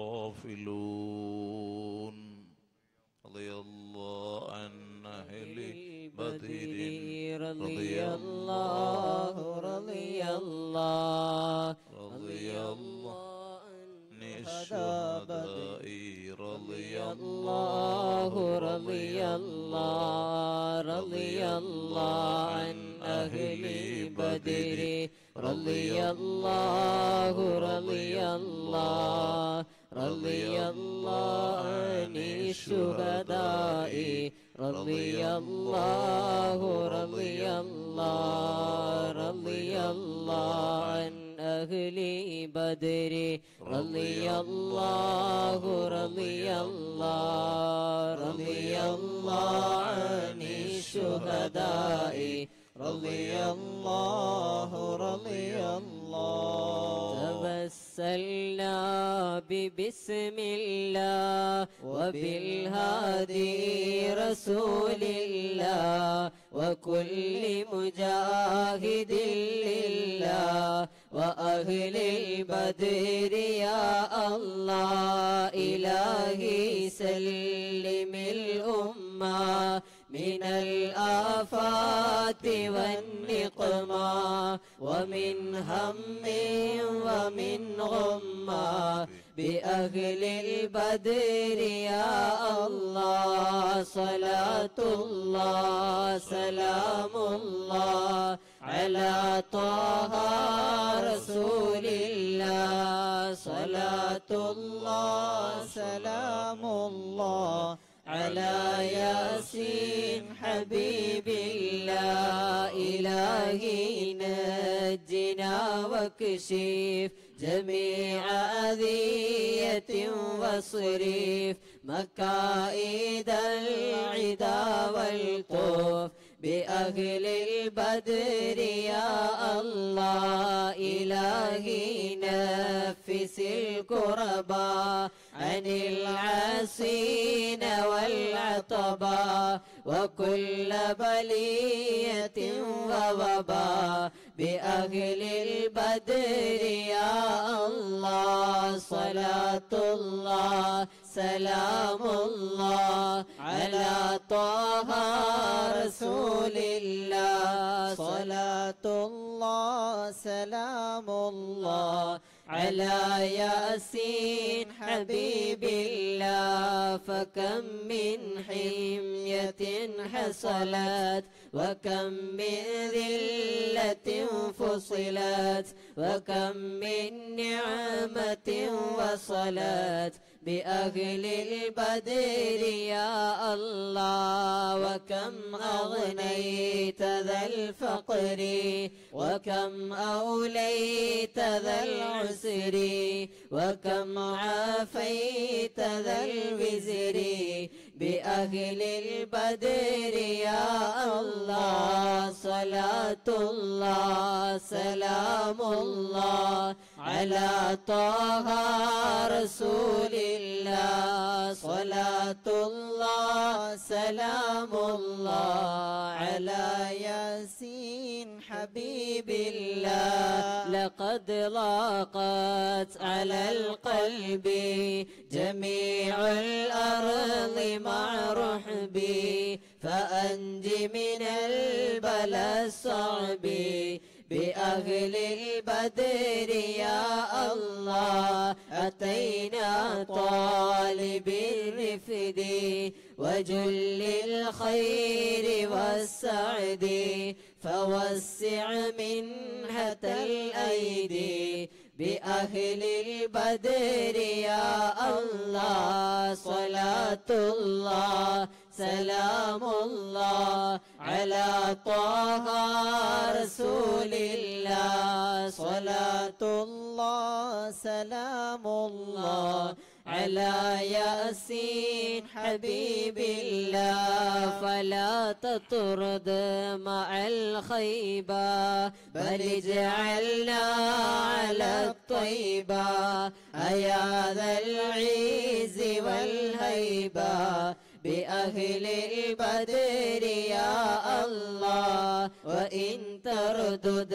الغافلون رضي الله عن أهل بدر رضي الله رضي الله رضي الله عن الشهداء الشهداء رضي الله رضي الله رضي الله عن أهل بدر رضي الله رضي الله رضي الله عن الشهداء رضي الله رضي الله رضي الله عن أهل بدر رضي الله رضي الله رضي الله عن الشهداء رضي الله رضي الله توسلنا ببسم الله وبالهادي رسول الله وكل مجاهد لله وأهل البدر يا الله إلهي سلم الأمة من الآفات والنقمة ومن هم ومن غمة بأهل البدر يا الله صلاة الله سلام الله على طه رسول الله صلاة الله سلام الله على ياسين حبيب الله إلهي نجنا واكشف جميع أذية واصرف مكائد العدا والطوف بأهل البدر يا الله إلهي نفس الكربا عن العاسين والعطبا وكل بلية ووبا بأهل البدر يا الله صلاة الله سلام الله على طه رسول الله صلاة الله سلام الله على ياسين حبيب الله فكم من حمية حصلت وكم من ذلة فصلت وكم من نعمة وصلت بأهل البدر يا الله وكم أغنيت ذا الفقر وكم أوليت ذا العسر وكم عافيت ذا الوزر بأهل البدر يا الله صلاة الله سلام الله على طه رسول الله صلاة الله سلام الله على ياسين حبيب الله لقد لاقت على القلب جميع الأرض مع رحبي فأنج من البلاء الصعب بأهل البدر يا الله أتينا طالب الرفد وجل الخير والسعد فوسع منهة الأيدي بأهل البدر يا الله صلاة الله سلام الله على طه رسول الله صلاة الله سلام الله على ياسين حبيب الله فلا تطرد مع الخيبة بل اجعلنا على الطيبة أيا ذا العز والهيبة بأهل البدر يا الله وإن تردد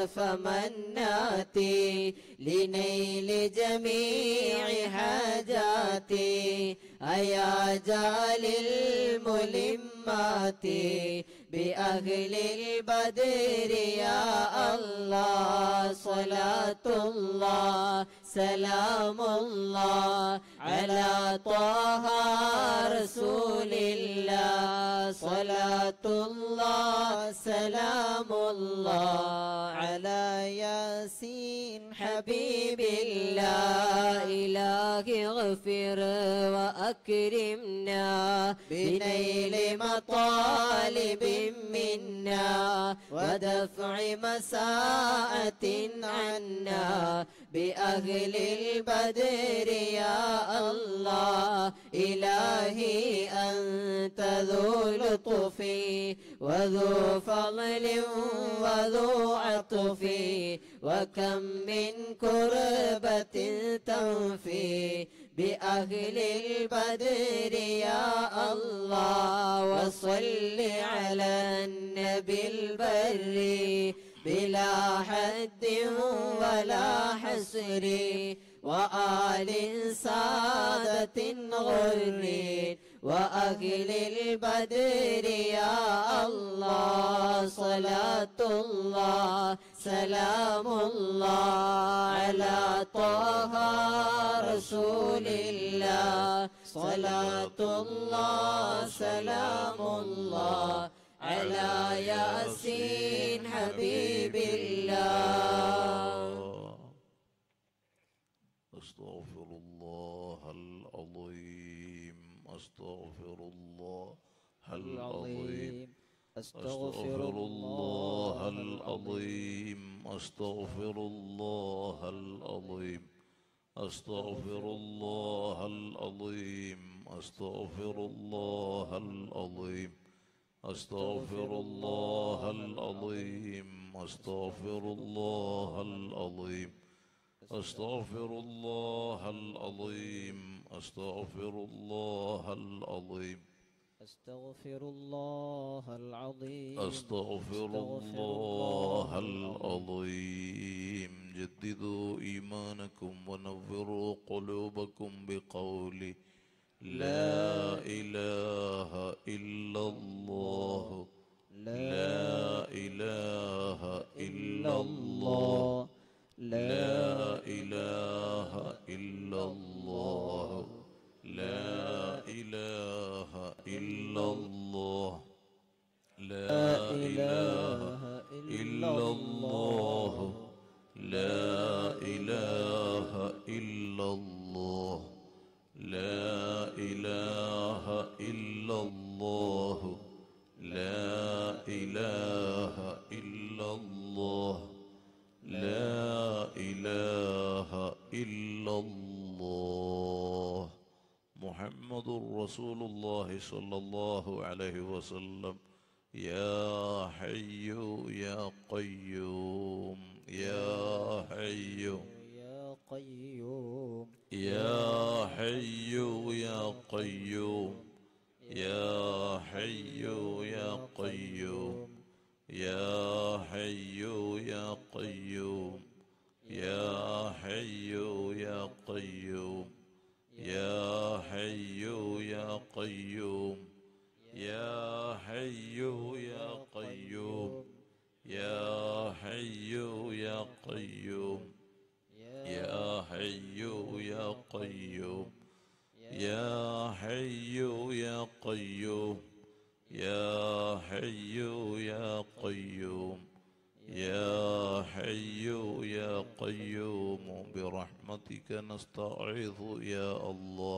فمناتي لنيل جميع حاجاتي أيا جال الملمات بأهل البدر يا الله صلاة الله سلام الله على طه رسول الله صلاة الله سلام الله على ياسين حبيب الله إلهي اغفر وأكرمنا بنيل مطالب منا ودفع مساءة عنا بأهل البدر يا الله إلهي أنت ذو لطف وذو فضل وذو عطف وكم من كربة تنفي بأهل البدر يا الله وصل على النبي البر بلا حد ولا حصر وآل سادة غر وأهل البدر يا الله صلاة الله سلام الله على طه رسول الله صلاة الله سلام الله على ياسين حبيب الله أستغفر الله العظيم أستغفر الله العظيم أستغفر الله العظيم أستغفر الله العظيم أستغفر الله العظيم أستغفر الله العظيم أستغفر الله العظيم أستغفر الله العظيم أستغفر الله العظيم أستغفر الله العظيم أستغفر الله العظيم أستغفر الله العظيم جددوا إيمانكم ونوروا قلوبكم بقول لا إله إلا الله لا إله إلا الله لا إله إلا الله لا إله إلا الله لا إله إلا الله لا إله إلا الله لا إله إلا الله لا إله إلا الله لا إله إلا الله محمد رسول الله صلى الله عليه وسلم يا حي يا قيوم يا حي يا قيوم يا حي يا قيوم يا حي يا قيوم يا حي يا قيوم يا حي يا قيوم يا حي يا قيوم يا حي يا قيوم يا حي يا قيوم يا حي يا قيوم يا حي يا قيوم يا حي يا قيوم يا حي يا قيوم برحمتك نستعيذ يا الله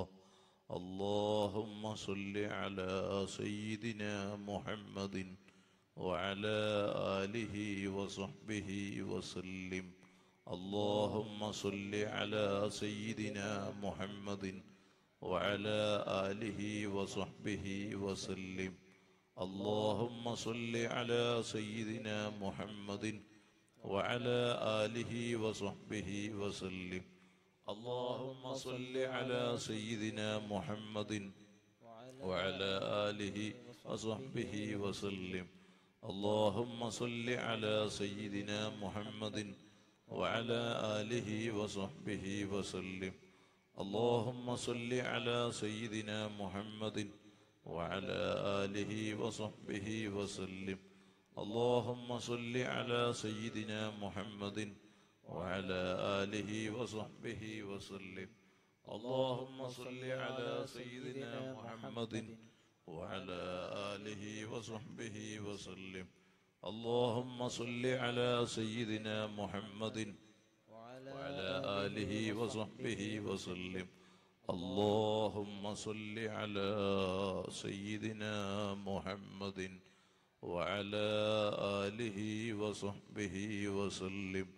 اللهم صل على سيدنا محمد وعلى آله وصحبه وسلم اللهم صل على سيدنا محمد وعلى آله وصحبه وسلم اللهم صل على سيدنا محمد وعلى آله وصحبه وسلم اللهم صل على سيدنا محمد وعلى آله وصحبه وسلم اللهم صل على سيدنا محمد وعلى آله وصحبه وسلم اللهم صل على سيدنا محمد وعلى آله وصحبه وسلم اللهم صل على سيدنا محمد وعلى آله وصحبه وسلم اللهم صل على سيدنا محمد وعلى آله وصحبه وسلم اللهم صل على سيدنا محمد وعلى آله وصحبه وسلم اللهم صل على سيدنا محمد وعلى آله وصحبه وسلم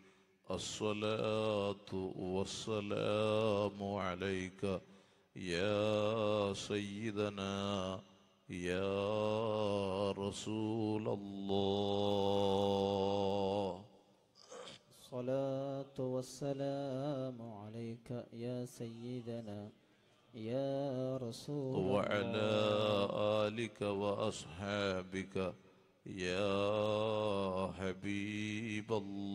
الصلاة والسلام عليك يا سيدنا يا رسول الله الصلاة والسلام عليك يا سيدنا يا رسول وعلى الله آلك وأصحابك يا حبيب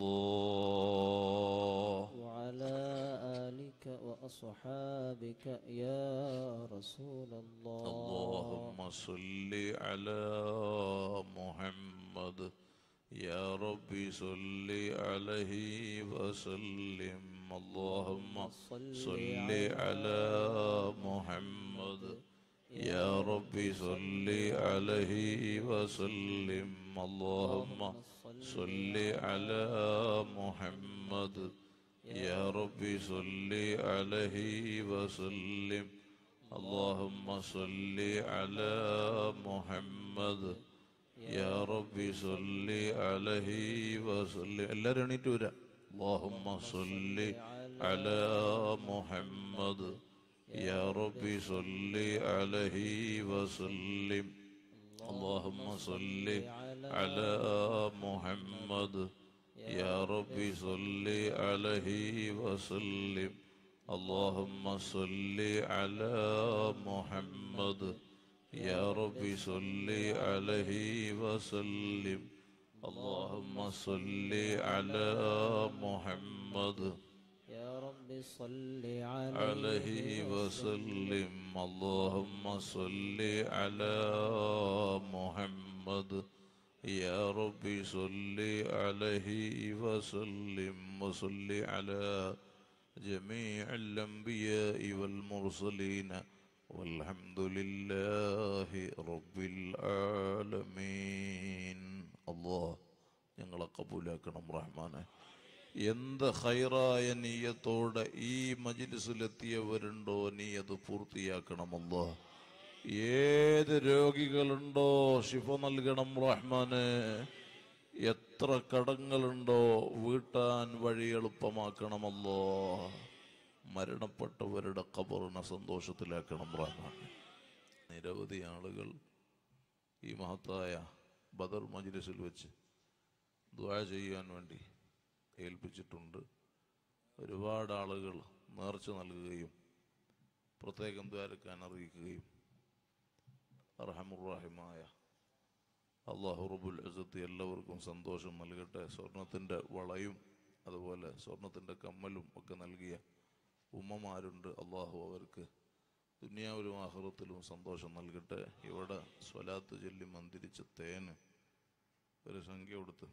الله وعلى آلك وأصحابك يا رسول الله اللهم صل على محمد يا ربي صل عليه وسلم اللهم صل على محمد يا ربي صل عليه وسلم اللهم صل على محمد يا ربي صل عليه وسلم اللهم صل على محمد يا ربي صل عليه وسلم എല്ലാവരും എണീറ്റ് വരാം اللهم صل على محمد يا ربي صل عليه وسلم اللهم صل على محمد يا ربي صل عليه وسلم اللهم صل على محمد يا رب صل عليه وسلم اللهم صل على محمد يا رب صل عليه عليه وسلم اللهم صل على محمد يا رب صل عليه وسلم وصل على جميع الأنبياء والمرسلين والحمد لله رب العالمين الله ഞങ്ങളെ കബൂലാക്കണം റഹ്മാനെ എന്ത് ഹൈറായ നീയത്തോടെ ഈ മജിലിസിലെത്തിയവരുണ്ടോ നീ അത് പൂർത്തിയാക്കണമല്ലോ ഏത് രോഗികളുണ്ടോ ശിഫ നൽകണം റഹ്മാനെ എത്ര കടങ്ങളുണ്ടോ വീട്ടാൻ വഴി എളുപ്പമാക്കണമല്ലോ മരണപ്പെട്ടവരുടെ ഖബറിനെ സന്തോഷത്തിലാക്കണം റഹ്മാൻ നിരവധി ആളുകൾ ഈ മഹത്തായ ബദർ മജ്ലിസിൽ വെച്ച് ദ്വാ ചെയ്യാൻ വേണ്ടി ഏൽപ്പിച്ചിട്ടുണ്ട് ഒരുപാട് ആളുകൾ നേർച്ച നൽകുകയും പ്രത്യേകം ദ്വാരക്കാൻ അറിയിക്കുകയും അർഹമുറാഹിമായ അള്ളാഹു റബുൽ അസത്ത് എല്ലാവർക്കും സന്തോഷം നൽകട്ടെ സ്വർണത്തിൻ്റെ വളയും അതുപോലെ സ്വർണത്തിൻ്റെ കമ്മലും ഒക്കെ നൽകിയ ഉമ്മമാരുണ്ട് അള്ളാഹു അവർക്ക് ദുനിയാവിലും ആഹ്റത്തിലും സന്തോഷം നൽകട്ടെ ഇവിടെ സ്വലാത്ത് ചൊല്ലി മന്ദിരിച്ച തേന് ഒരു സംഖ്യ കൊടുത്ത്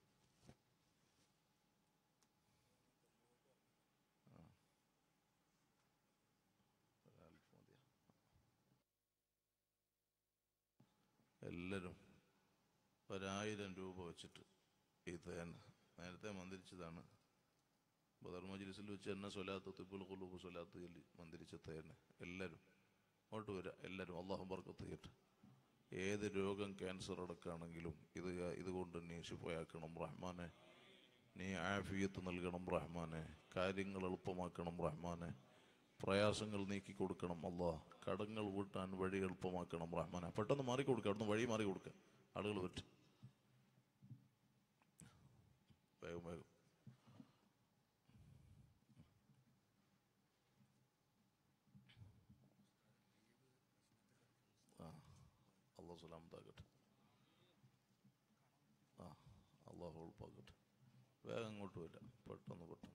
എല്ലാവരും ഒരായിരം രൂപ വെച്ചിട്ട് ഈ തേൻ നേരത്തെ മന്ദിരിച്ചതാണ് ബദർ മജ്ലിസിൽ വെച്ച് തന്നെ സ്വലാത്ത് തിബുൽ ഖുലൂബ് സ്വലാത്ത് ചൊല്ലി മന്ദിരിച്ച തേന് എല്ലാവരും അങ്ങോട്ട് വരാം എല്ലാവരും അള്ളാഹു ബർക്കത്ത് ചെയ്യട്ടെ ഏത് രോഗം ക്യാൻസർ അടക്കാണെങ്കിലും ഇത് ഇതുകൊണ്ട് നീ ശിഫയാക്കണം റഹ്മാനെ നീ ആഫിയത്ത് നൽകണം റഹ്മാനെ കാര്യങ്ങൾ എളുപ്പമാക്കണം റഹ്മാനെ പ്രയാസങ്ങൾ നീക്കി കൊടുക്കണം അല്ലാ കടങ്ങൾ വീട്ടാൻ വഴി എളുപ്പമാക്കണം റഹ്മാനെ പെട്ടെന്ന് മാറി കൊടുക്കുക അവിടുന്ന് വഴി മാറി കൊടുക്കുക ആളുകൾ പറ്റും വേഗം വേഗം ആ അള്ളാഹു സലാമത്താകട്ടെ ആ അള്ളാഹു എളുപ്പാക്കട്ടെ വേഗം അങ്ങോട്ട് വരാം പെട്ടെന്ന് പെട്ടെന്ന്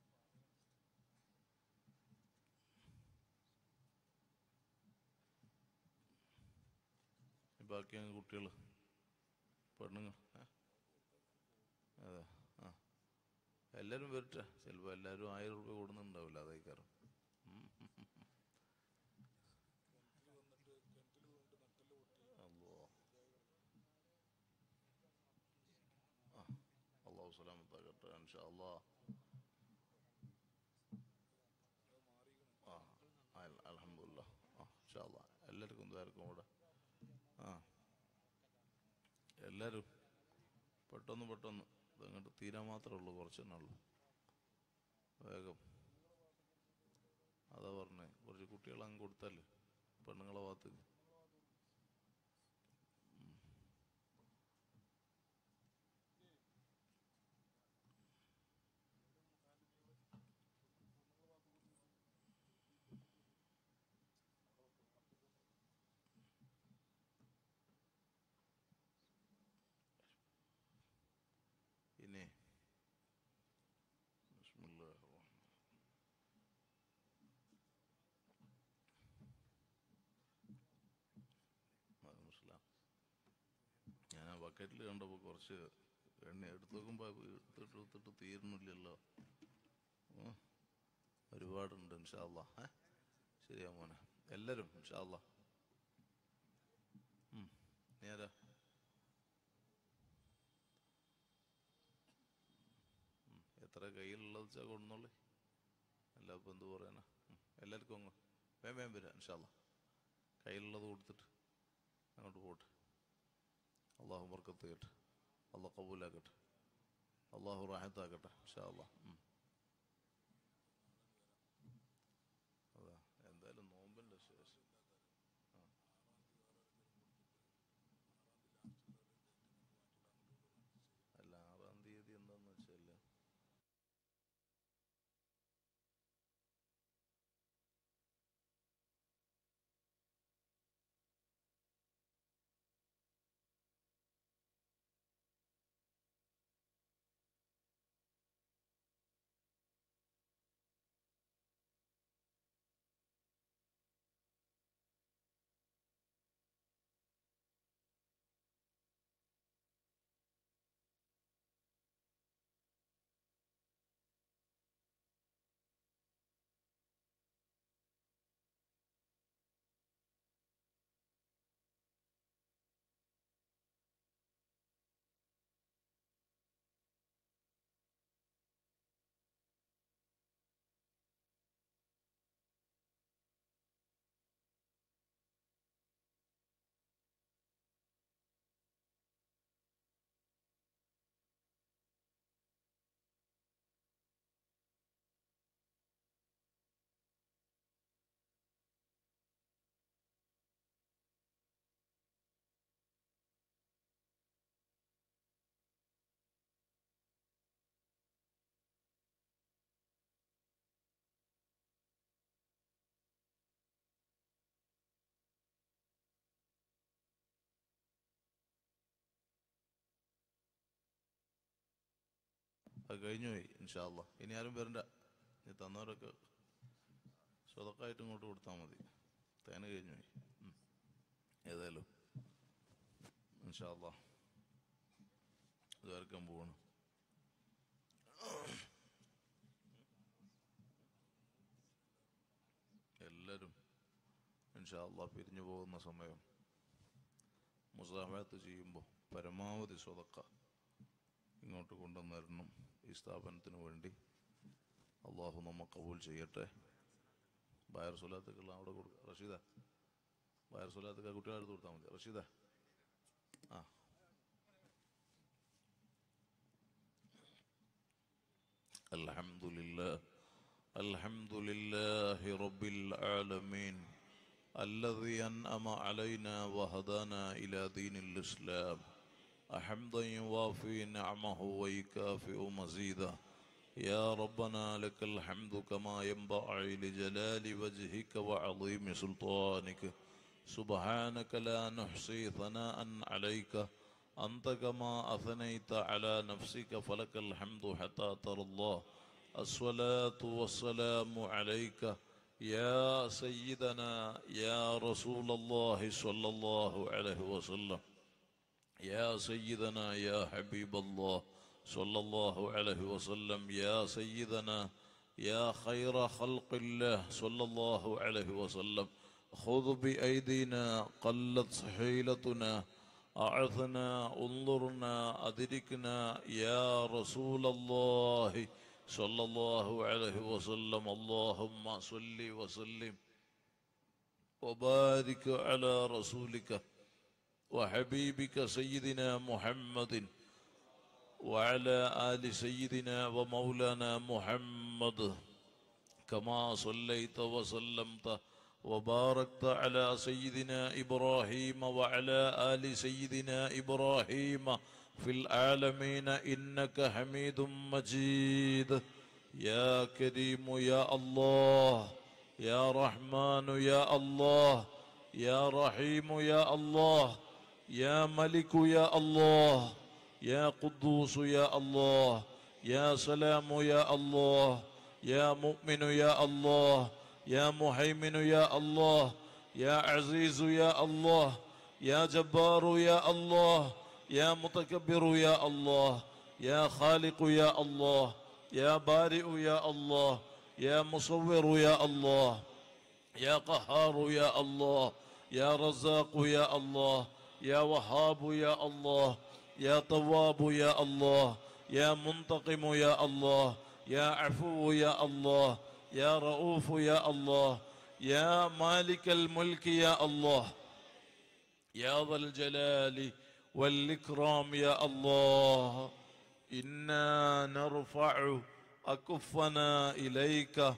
ബാക്കി അങ്ങ് കുട്ടികൾ പെണ്ണുങ്ങൾ ഏ? അതെ ആ എല്ലാവരും വരട്ടെ ചിലപ്പോൾ എല്ലാവരും ആയിരം റുപ്യ കൊടുക്കുന്നുണ്ടാവില്ല അതേക്കാരം അല്ലോ ആ അള്ളാഹു സലാമത്താകട്ടെ ഇൻഷാ അല്ലാ ആ അൽ- അൽഹംദുലില്ലാ ആ ഇൻഷാ അല്ലാ എല്ലാവർക്കും ഇതായിരിക്കും ഇവിടെ ആ എല്ലാവരും പെട്ടെന്ന് പെട്ടെന്ന് ഇതങ്ങോട്ട് തീരാൻ മാത്രമേ ഉള്ളൂ കുറച്ച് തന്നെ ഉള്ളൂ വേഗം അതാ പറഞ്ഞേ കുറച്ച് കുട്ടികളെ അങ്ങ് കൊടുത്താല് പെണ്ണുങ്ങളെ ഭാഗത്തേക്ക് ഉം. ഇനി ബിസ്മില്ലാഹിർ റഹ്മാനിർ റഹീം. മനസ്സിലാം ഞാൻ ആ ബക്കറ്റിൽ കണ്ടപ്പോൾ കുറച്ച് എണ്ണ എടുത്ത് നോക്കുമ്പോൾ എടുത്തിട്ട് എടുത്തിട്ട് തീരുന്നില്ലല്ലോ ഉം. ഒരുപാടുണ്ട് ഇൻഷാല്ല ഏ ശരിയാ മോനെ എല്ലാവരും ഇൻഷാല്ല നീ ആരാ ഉം. എത്ര കയ്യിലുള്ളത് വെച്ചാൽ കൊണ്ടുന്നോളി അല്ല ഇപ്പം എന്ത് പറയാനാ ഉം. എല്ലാവർക്കും അങ്ങ് വേം വേം വരാം ഇൻഷാല്ല കയ്യിലുള്ളത് കൊടുത്തിട്ട് അങ്ങോട്ട് പോട്ടെ അള്ളാഹു ബർക്കത്ത് ചെയ്യട്ടെ അള്ളാഹ് കബൂലാക്കട്ടെ അള്ളാഹു റാഹത്താക്കട്ടെ ഇൻഷാ അള്ളാഹ് ഉം. അതാ എന്തായാലും നോമ്പിൻ്റെ ശേഷം ആ. അല്ല ആറാം തീയതി എന്താന്ന് വെച്ചാൽ അത് കഴിഞ്ഞു പോയി ഇൻഷാല്ല ഇനി ആരും വരണ്ട ഇനി തന്നവരൊക്കെ സ്വതക്കായിട്ട് ഇങ്ങോട്ട് കൊടുത്താൽ മതി തേന കഴിഞ്ഞു പോയി ഉം. ഏതായാലും ഇൻഷാല്ല ഇത് വരക്കാൻ പോവാണ് എല്ലാവരും ഇൻഷാല്ല പിരിഞ്ഞു പോകുന്ന സമയം മുസാഫത്ത് ചെയ്യുമ്പോൾ പരമാവധി സ്വതക്ക ഇങ്ങോട്ട് കൊണ്ടുവന്നിരണം ഈ സ്ഥാപനത്തിന് വേണ്ടി അള്ളാഹു നമ്മ കബൂൽ ചെയ്യട്ടെ ബയർ സുലാത്തുക്കുള്ള അവിടെ കൊടുക്കുക റഷീദ ബയർ സുലാത്തുക്ക കുട്ടികളെടുത്ത് കൊടുത്താൽ മതി റഷീദ ആ الحمد لله الحمد لله رب العالمين الذي أنعم علينا وهدانا إلى دين الإسلام حمدا يوافي نعمه ويكافئ مزيدا يا ربنا لك الحمد كما ينبغي لجلال وجهك وعظيم سلطانك سبحانك لا نحصي ثناء عليك أنت كما أثنيت على نفسك فلك الحمد حتى ترى الله الصلاة والسلام عليك يا سيدنا يا رسول الله صلى الله عليه وسلم يا سيدنا يا حبيب الله صلى الله عليه وسلم يا سيدنا يا خير خلق الله صلى الله عليه وسلم خذ بأيدينا قلت حيلتنا أعثنا انظرنا أدركنا يا رسول الله صلى الله عليه وسلم اللهم صل وسلم وبارك على رسولك وحبيبك سيدنا محمد وعلى آل سيدنا ومولانا محمد كما صليت وسلمت وباركت على سيدنا إبراهيم وعلى آل سيدنا إبراهيم في العالمين إنك حميد مجيد يا كريم يا الله يا رحمن يا الله يا رحيم يا الله يا ملك يا الله يا قدوس يا الله يا سلام يا الله يا مؤمن يا الله يا مهيمن يا الله يا عزيز يا الله يا جبار يا الله يا متكبر يا الله يا خالق يا الله يا بارئ يا الله يا مصور يا الله يا قهار يا الله يا رزاق يا الله يا وهاب يا الله يا تواب يا الله يا منتقم يا الله يا عفو يا الله يا رؤوف يا الله يا مالك الملك يا الله يا ذا الجلال والإكرام يا الله إنا نرفع أكفنا إليك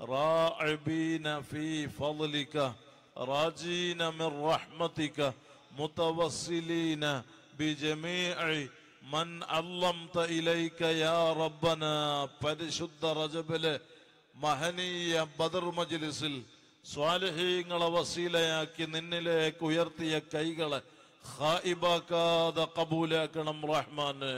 راعبين في فضلك راجين من رحمتك متوسلين بجميع من علمت إليك يا ربنا പരിശുദ്ധ റജബിലെ മഹനീയ ബദർ മജ്ലിസിൽ സ്വാലിഹീങ്ങളെ വസീലയാക്കി നിന്നിലേക്ക് ഉയർത്തിയ കൈകളെ ഖായിബാക്കാതെ കബൂലാക്കണം റഹ്മാന്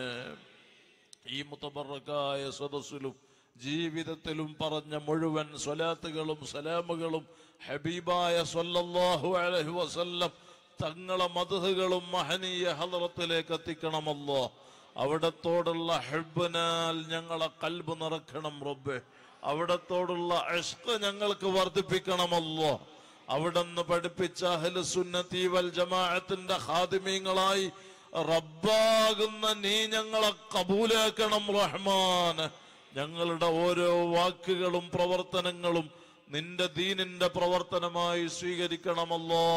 ഈ മുത്തബറക്കായ സദസ്സിലും ജീവിതത്തിലും പറഞ്ഞ മുഴുവൻ സ്വലാത്തുകളും സലാമുകളും ഹബീബായ സല്ലല്ലാഹു അലൈഹി വസല്ലം തങ്ങളെ മധുഹകളും മഹനീയ ഹലറത്തിലേക്ക് എത്തിക്കണമല്ലോ അവിടത്തോടുള്ള ഹെബിനാൽ ഞങ്ങളെ കൽബ് നിറക്കണം റബ്ബെ അവിടത്തോടുള്ള അഷ്ക ഞങ്ങൾക്ക് വർദ്ധിപ്പിക്കണമല്ലോ അവിടുന്ന് പഠിപ്പിച്ച അഹ്ലു സുന്നത്തി വൽ ജമാഅത്തിന്റെ ഹാദിമീങ്ങളായി റബ്ബാകുന്ന നീ ഞങ്ങളെ കബൂലാക്കണം റഹ്മാൻ ഞങ്ങളുടെ ഓരോ വാക്കുകളും പ്രവർത്തനങ്ങളും നിന്റെ ദീനിന്റെ പ്രവർത്തനമായി സ്വീകരിക്കണമല്ലോ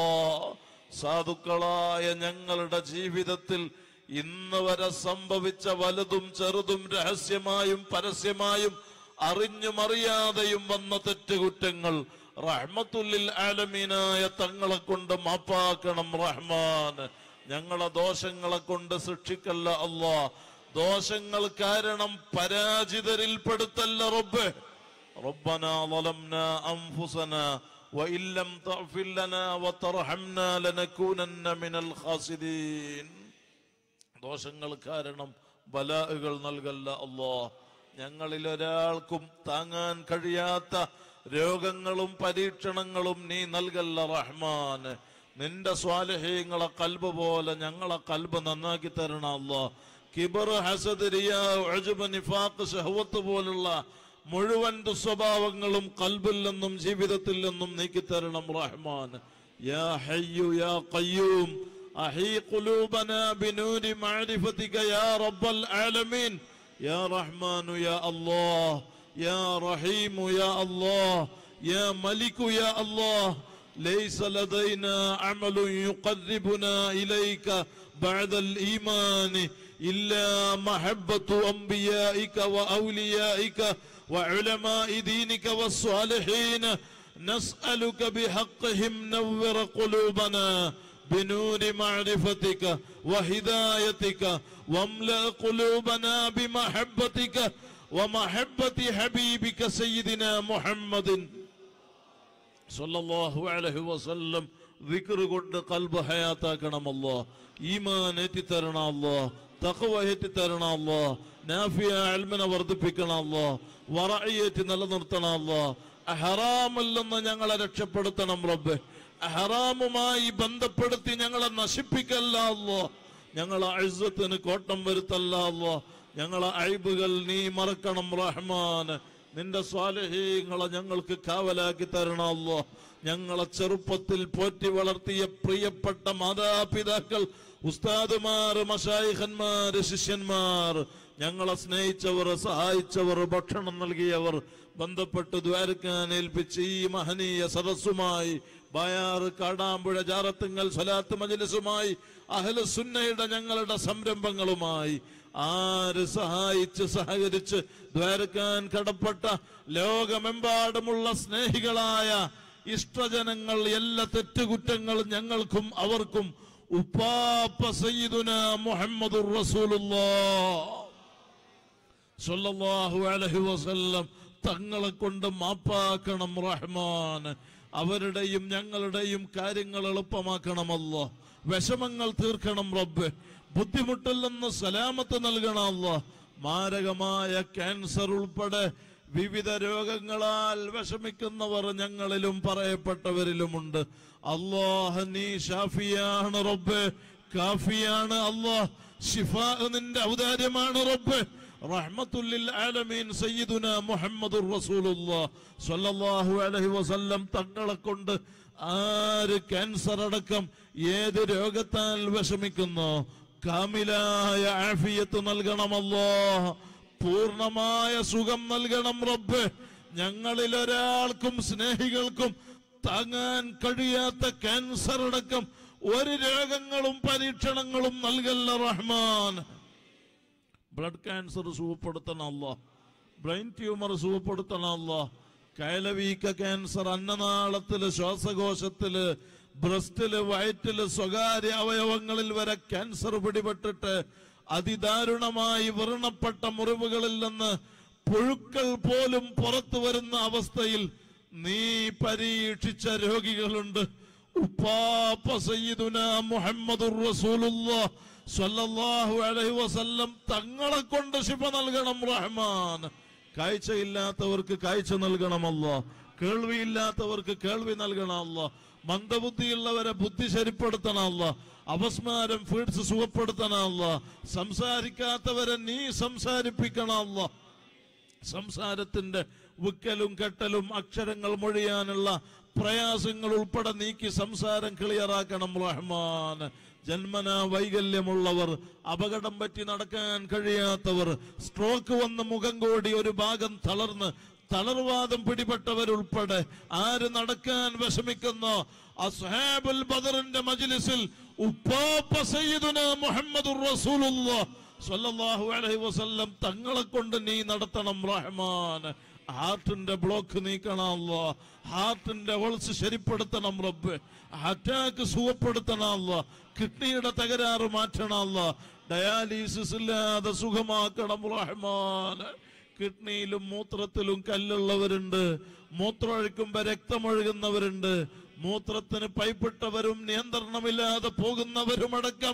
സാധുക്കളായ ഞങ്ങളുടെ ജീവിതത്തിൽ ഇന്ന് വരെ സംഭവിച്ച വലുതും ചെറുതും രഹസ്യമായും പരസ്യമായും അറിഞ്ഞും അറിയാതെയും വന്ന തെറ്റുകുറ്റങ്ങൾ റഹ്മത്തുല്ലിൽ ആലമീനായ തങ്ങളെ കൊണ്ട് മാപ്പാക്കണം റഹ്മാൻ ഞങ്ങളെ ദോഷങ്ങളെ കൊണ്ട് ശിക്ഷിക്കല്ല അല്ലാ ദോഷങ്ങൾ കാരണം പരാജിതരിൽ പെടുത്തല്ല റബ്ബ് ربنا ظلمنا أنفسنا وإن لم تغفر لنا وترحمنا لنكونن من الخاسرين ദോഷങ്ങൾ കാരണം ബലാഹുകൾ നൽകല്ല അല്ലോ ഞങ്ങളിൽ ഒരാൾക്കും താങ്ങാൻ കഴിയാത്ത രോഗങ്ങളും പരീക്ഷണങ്ങളും നീ നൽകല്ല റഹ്മാൻ നിന്റെ സ്വാലഹ്യങ്ങളെ കൽബ് പോലെ ഞങ്ങളെ കൽബ് നന്നാക്കി തരണം അല്ലോ കിബർ ഹസദ് റിയാ ഉജ്ബ് നിഫാഖ് ഷഹവത്ത് പോലുള്ള മുഴുവൻ ദുസ്വഭാവങ്ങളും കൽബിൽ നിന്നും ജീവിതത്തിൽ നിന്നും നീക്കി തരണം റഹ്മാൻ യാ ഹയ്യു യാ ഖയ്യൂം അഹീ ഖുലൂബനാ ബിനൂരി മഅരിഫതിക യാ റബ്ബൽ ആലമീൻ യാ റഹ്മാനു യാ അല്ലാഹ് യാ റഹീമു യാ അല്ലാഹ് യാ മലികു യാ അല്ലാഹ് ليس لدينا عمل يقربنا إليك بعد الإيمان إلا محبة أنبيائك وأوليائك وعلماء دينك والصالحين نسألك بحقهم نور قلوبنا بنور معرفتك وهدايتك واملأ قلوبنا بمحبتك ومحبة حبيبك سيدنا محمد സല്ലല്ലാഹു അലൈഹി വസല്ലം വിക്ർ കൊണ്ട് കൽബ് ഹയാത്താക്കണമല്ലോ ഈമാൻ എത്തിത്തരണമല്ലോ തഖവ എത്തിത്തരണമല്ലോ നാഫിയ അൽമിനെ വർദ്ധിപ്പിക്കണമല്ലോ വറഅയ്യറ്റ് നിലനിർത്തണമല്ലോ ഹറാമിൽ നിന്ന് ഞങ്ങളെ രക്ഷപ്പെടുത്തണം റബ്ബ് ഹറാമുമായി ബന്ധപ്പെടുത്തി ഞങ്ങളെ നശിപ്പിക്കല്ല അല്ലോ ഞങ്ങളെ അഴുസത്തിന് കോട്ടം വരുത്തല്ല അല്ലോ ഞങ്ങളെ അഴിബുകൾ നീ മറക്കണം റഹ്മാൻ നിന്റെ സ്വാലഹീങ്ങളെ ഞങ്ങൾക്ക് കാവലാക്കി തരണമല്ലോ ഞങ്ങളെ ചെറുപ്പത്തിൽ പോറ്റി വളർത്തിയ പ്രിയപ്പെട്ട മാതാപിതാക്കൾ ഉസ്താദുമാർ മഷായിഖന്മാര് ശിഷ്യന്മാർ ഞങ്ങളെ സ്നേഹിച്ചവർ സഹായിച്ചവർ ഭക്ഷണം നൽകിയവർ ബന്ധപ്പെട്ട് ദ്വാരക്കാൻ ഏൽപ്പിച്ച് ഈ മഹനീയ സദസ്സുമായി ബയാറ് കാടാമ്പുഴ ജാറത്തുങ്ങൽ സ്വലാത്ത് മജലിസുമായി അഹല സുന്നയുടെ ഞങ്ങളുടെ സംരംഭങ്ങളുമായി ആര് സഹായിച്ച് സഹകരിച്ച് ദ്വാരക്കാൻ കടപ്പെട്ട ലോകമെമ്പാടുമുള്ള സ്നേഹികളായ ഇഷ്ടജനങ്ങൾ എല്ലാ തെറ്റുകുറ്റങ്ങളും ഞങ്ങൾക്കും അവർക്കും ഉപ്പാപ്പ സയ്യിദുന മുഹമ്മദുർ റസൂലുള്ളാഹ് സല്ലല്ലാഹു അലൈഹി വസല്ലം തങ്ങളെ കൊണ്ട് മാപ്പാക്കണം റഹ്മാൻ അവരുടെയും ഞങ്ങളുടെയും കാര്യങ്ങൾ എളുപ്പമാക്കണമല്ലോ വിഷമങ്ങൾ തീർക്കണം റബ്ബ് ബുദ്ധിമുട്ടിൽ നിന്ന് സലാമത്ത് നൽകണമല്ലോ മാരകമായ ക്യാൻസർ ഉൾപ്പെടെ വിവിധ രോഗങ്ങളാൽ വിഷമിക്കുന്നവർ ഞങ്ങളിലും പറയപ്പെട്ടവരിലുമുണ്ട് അള്ളാഹ് നീ ഷാഫിയാണ് റബ്ബ് കാഫിയാണ് അള്ളാഹ് ഷിഫാ നിന്റെ ഔദാര്യമാണ് റബ്ബ് റഹ്മത്തുല്ലിൽ ആലമീൻ സയ്യിദുന മുഹമ്മദുർ റസൂലുള്ളാഹ് സ്വല്ലല്ലാഹു അലൈഹി വസല്ലം തങ്ങളെ കൊണ്ട് ആര് ക്യാൻസർ അടക്കം ഏത് രോഗത്താൽ വിഷമിക്കുന്നു കാമിലായ ആഫിയത്ത് നൽകണമല്ലോ പൂർണ്ണമായ സുഖം നൽകണം റബ്ബ് ഞങ്ങളിൽ ഒരാൾക്കും സ്നേഹികൾക്കും താങ്ങാൻ കഴിയാത്ത ക്യാൻസർ അടക്കം ഒരു രോഗങ്ങളും പരീക്ഷണങ്ങളും നൽകല്ല റഹ്മാൻ ബ്ലഡ് ക്യാൻസർ സുഖപ്പെടുത്തണം അല്ലോ ബ്രെയിൻ ട്യൂമർ സുഖപ്പെടുത്തണം അല്ലോ കയലവീക്ക ക്യാൻസർ അന്നനാളത്തില് ശ്വാസകോശത്തില് ബ്രസ്റ്റില് വയറ്റില് സ്വകാര്യ അവയവങ്ങളിൽ വരെ ക്യാൻസർ പിടിപെട്ടിട്ട് അതിദാരുണമായി വ്രണപ്പെട്ട മുറിവുകളിൽ നിന്ന് പുഴുക്കൾ പോലും പുറത്തു വരുന്ന അവസ്ഥയിൽ നീ പരീക്ഷിച്ച രോഗികളുണ്ട് ഉപ്പാപ്പ സയ്യിദുന മുഹമ്മദുർ റസൂലുള്ളാഹ് സ്വല്ലല്ലാഹു അലൈഹി വസല്ലം തങ്ങളെ കൊണ്ട് ശിഫ നൽകണം റഹ്മാൻ കാഴ്ചയില്ലാത്തവർക്ക് കാഴ്ച നൽകണമല്ലോ കേൾവിയില്ലാത്തവർക്ക് കേൾവി നൽകണമല്ലോ മന്ദബുദ്ധിയുള്ളവരെ ബുദ്ധി ശരിപ്പെടുത്തണമല്ലോ അപസ്മാരം ഫീഡ്സ് സുഖപ്പെടുത്തണമല്ലോ സംസാരിക്കാത്തവരെ നീ സംസാരിപ്പിക്കണമല്ലോ സംസാരത്തിന്റെ വിക്കലും കെട്ടലും അക്ഷരങ്ങൾ മൊഴിയാനുള്ള പ്രയാസങ്ങൾ ഉൾപ്പെടെ നീക്കി സംസാരം ക്ലിയറാക്കണം റഹ്മാൻ ജന്മന വൈകല്യമുള്ളവർ അപകടം പറ്റി നടക്കാൻ കഴിയാത്തവർ സ്ട്രോക്ക് വന്ന് മുഖം കൂടി ഒരു ഭാഗം തളർന്ന് തളർവാദം പിടിപെട്ടവരുൾപ്പെടെ ആര് നടക്കാൻ വിഷമിക്കുന്നോ അസ്ഹാബുൽ ബദറിന്റെ മജ്ലിസിൽ ഉപ്പാപ്പ സയ്യിദുന മുഹമ്മദുർ റസൂലുള്ളാഹ് സ്വല്ലല്ലാഹു അലൈഹി വസല്ലം തങ്ങളെ കൊണ്ട് നീ നടത്തണം റഹ്മാൻ ഹാർട്ടിന്റെ ബ്ലോക്ക് നീക്കണമല്ലോ ഹാർട്ടിന്റെ ഹോൾസ് ശരിപ്പെടുത്തണം റബ്ബ് അറ്റാക്ക് സുഖപ്പെടുത്തണമല്ലോ കിഡ്നിയുടെ തകരാറ് മാറ്റണമല്ലോ ഡയാലിസിസ് ഇല്ലാതെ സുഖമാക്കണം റഹ്മാൻ കിഡ്നിയിലും മൂത്രത്തിലും കല്ലുള്ളവരുണ്ട് മൂത്രമൊഴിക്കുമ്പോ രക്തമൊഴുകുന്നവരുണ്ട് മൂത്രത്തിന് പൈപ്പിട്ടവരും നിയന്ത്രണമില്ലാതെ പോകുന്നവരുമടക്കം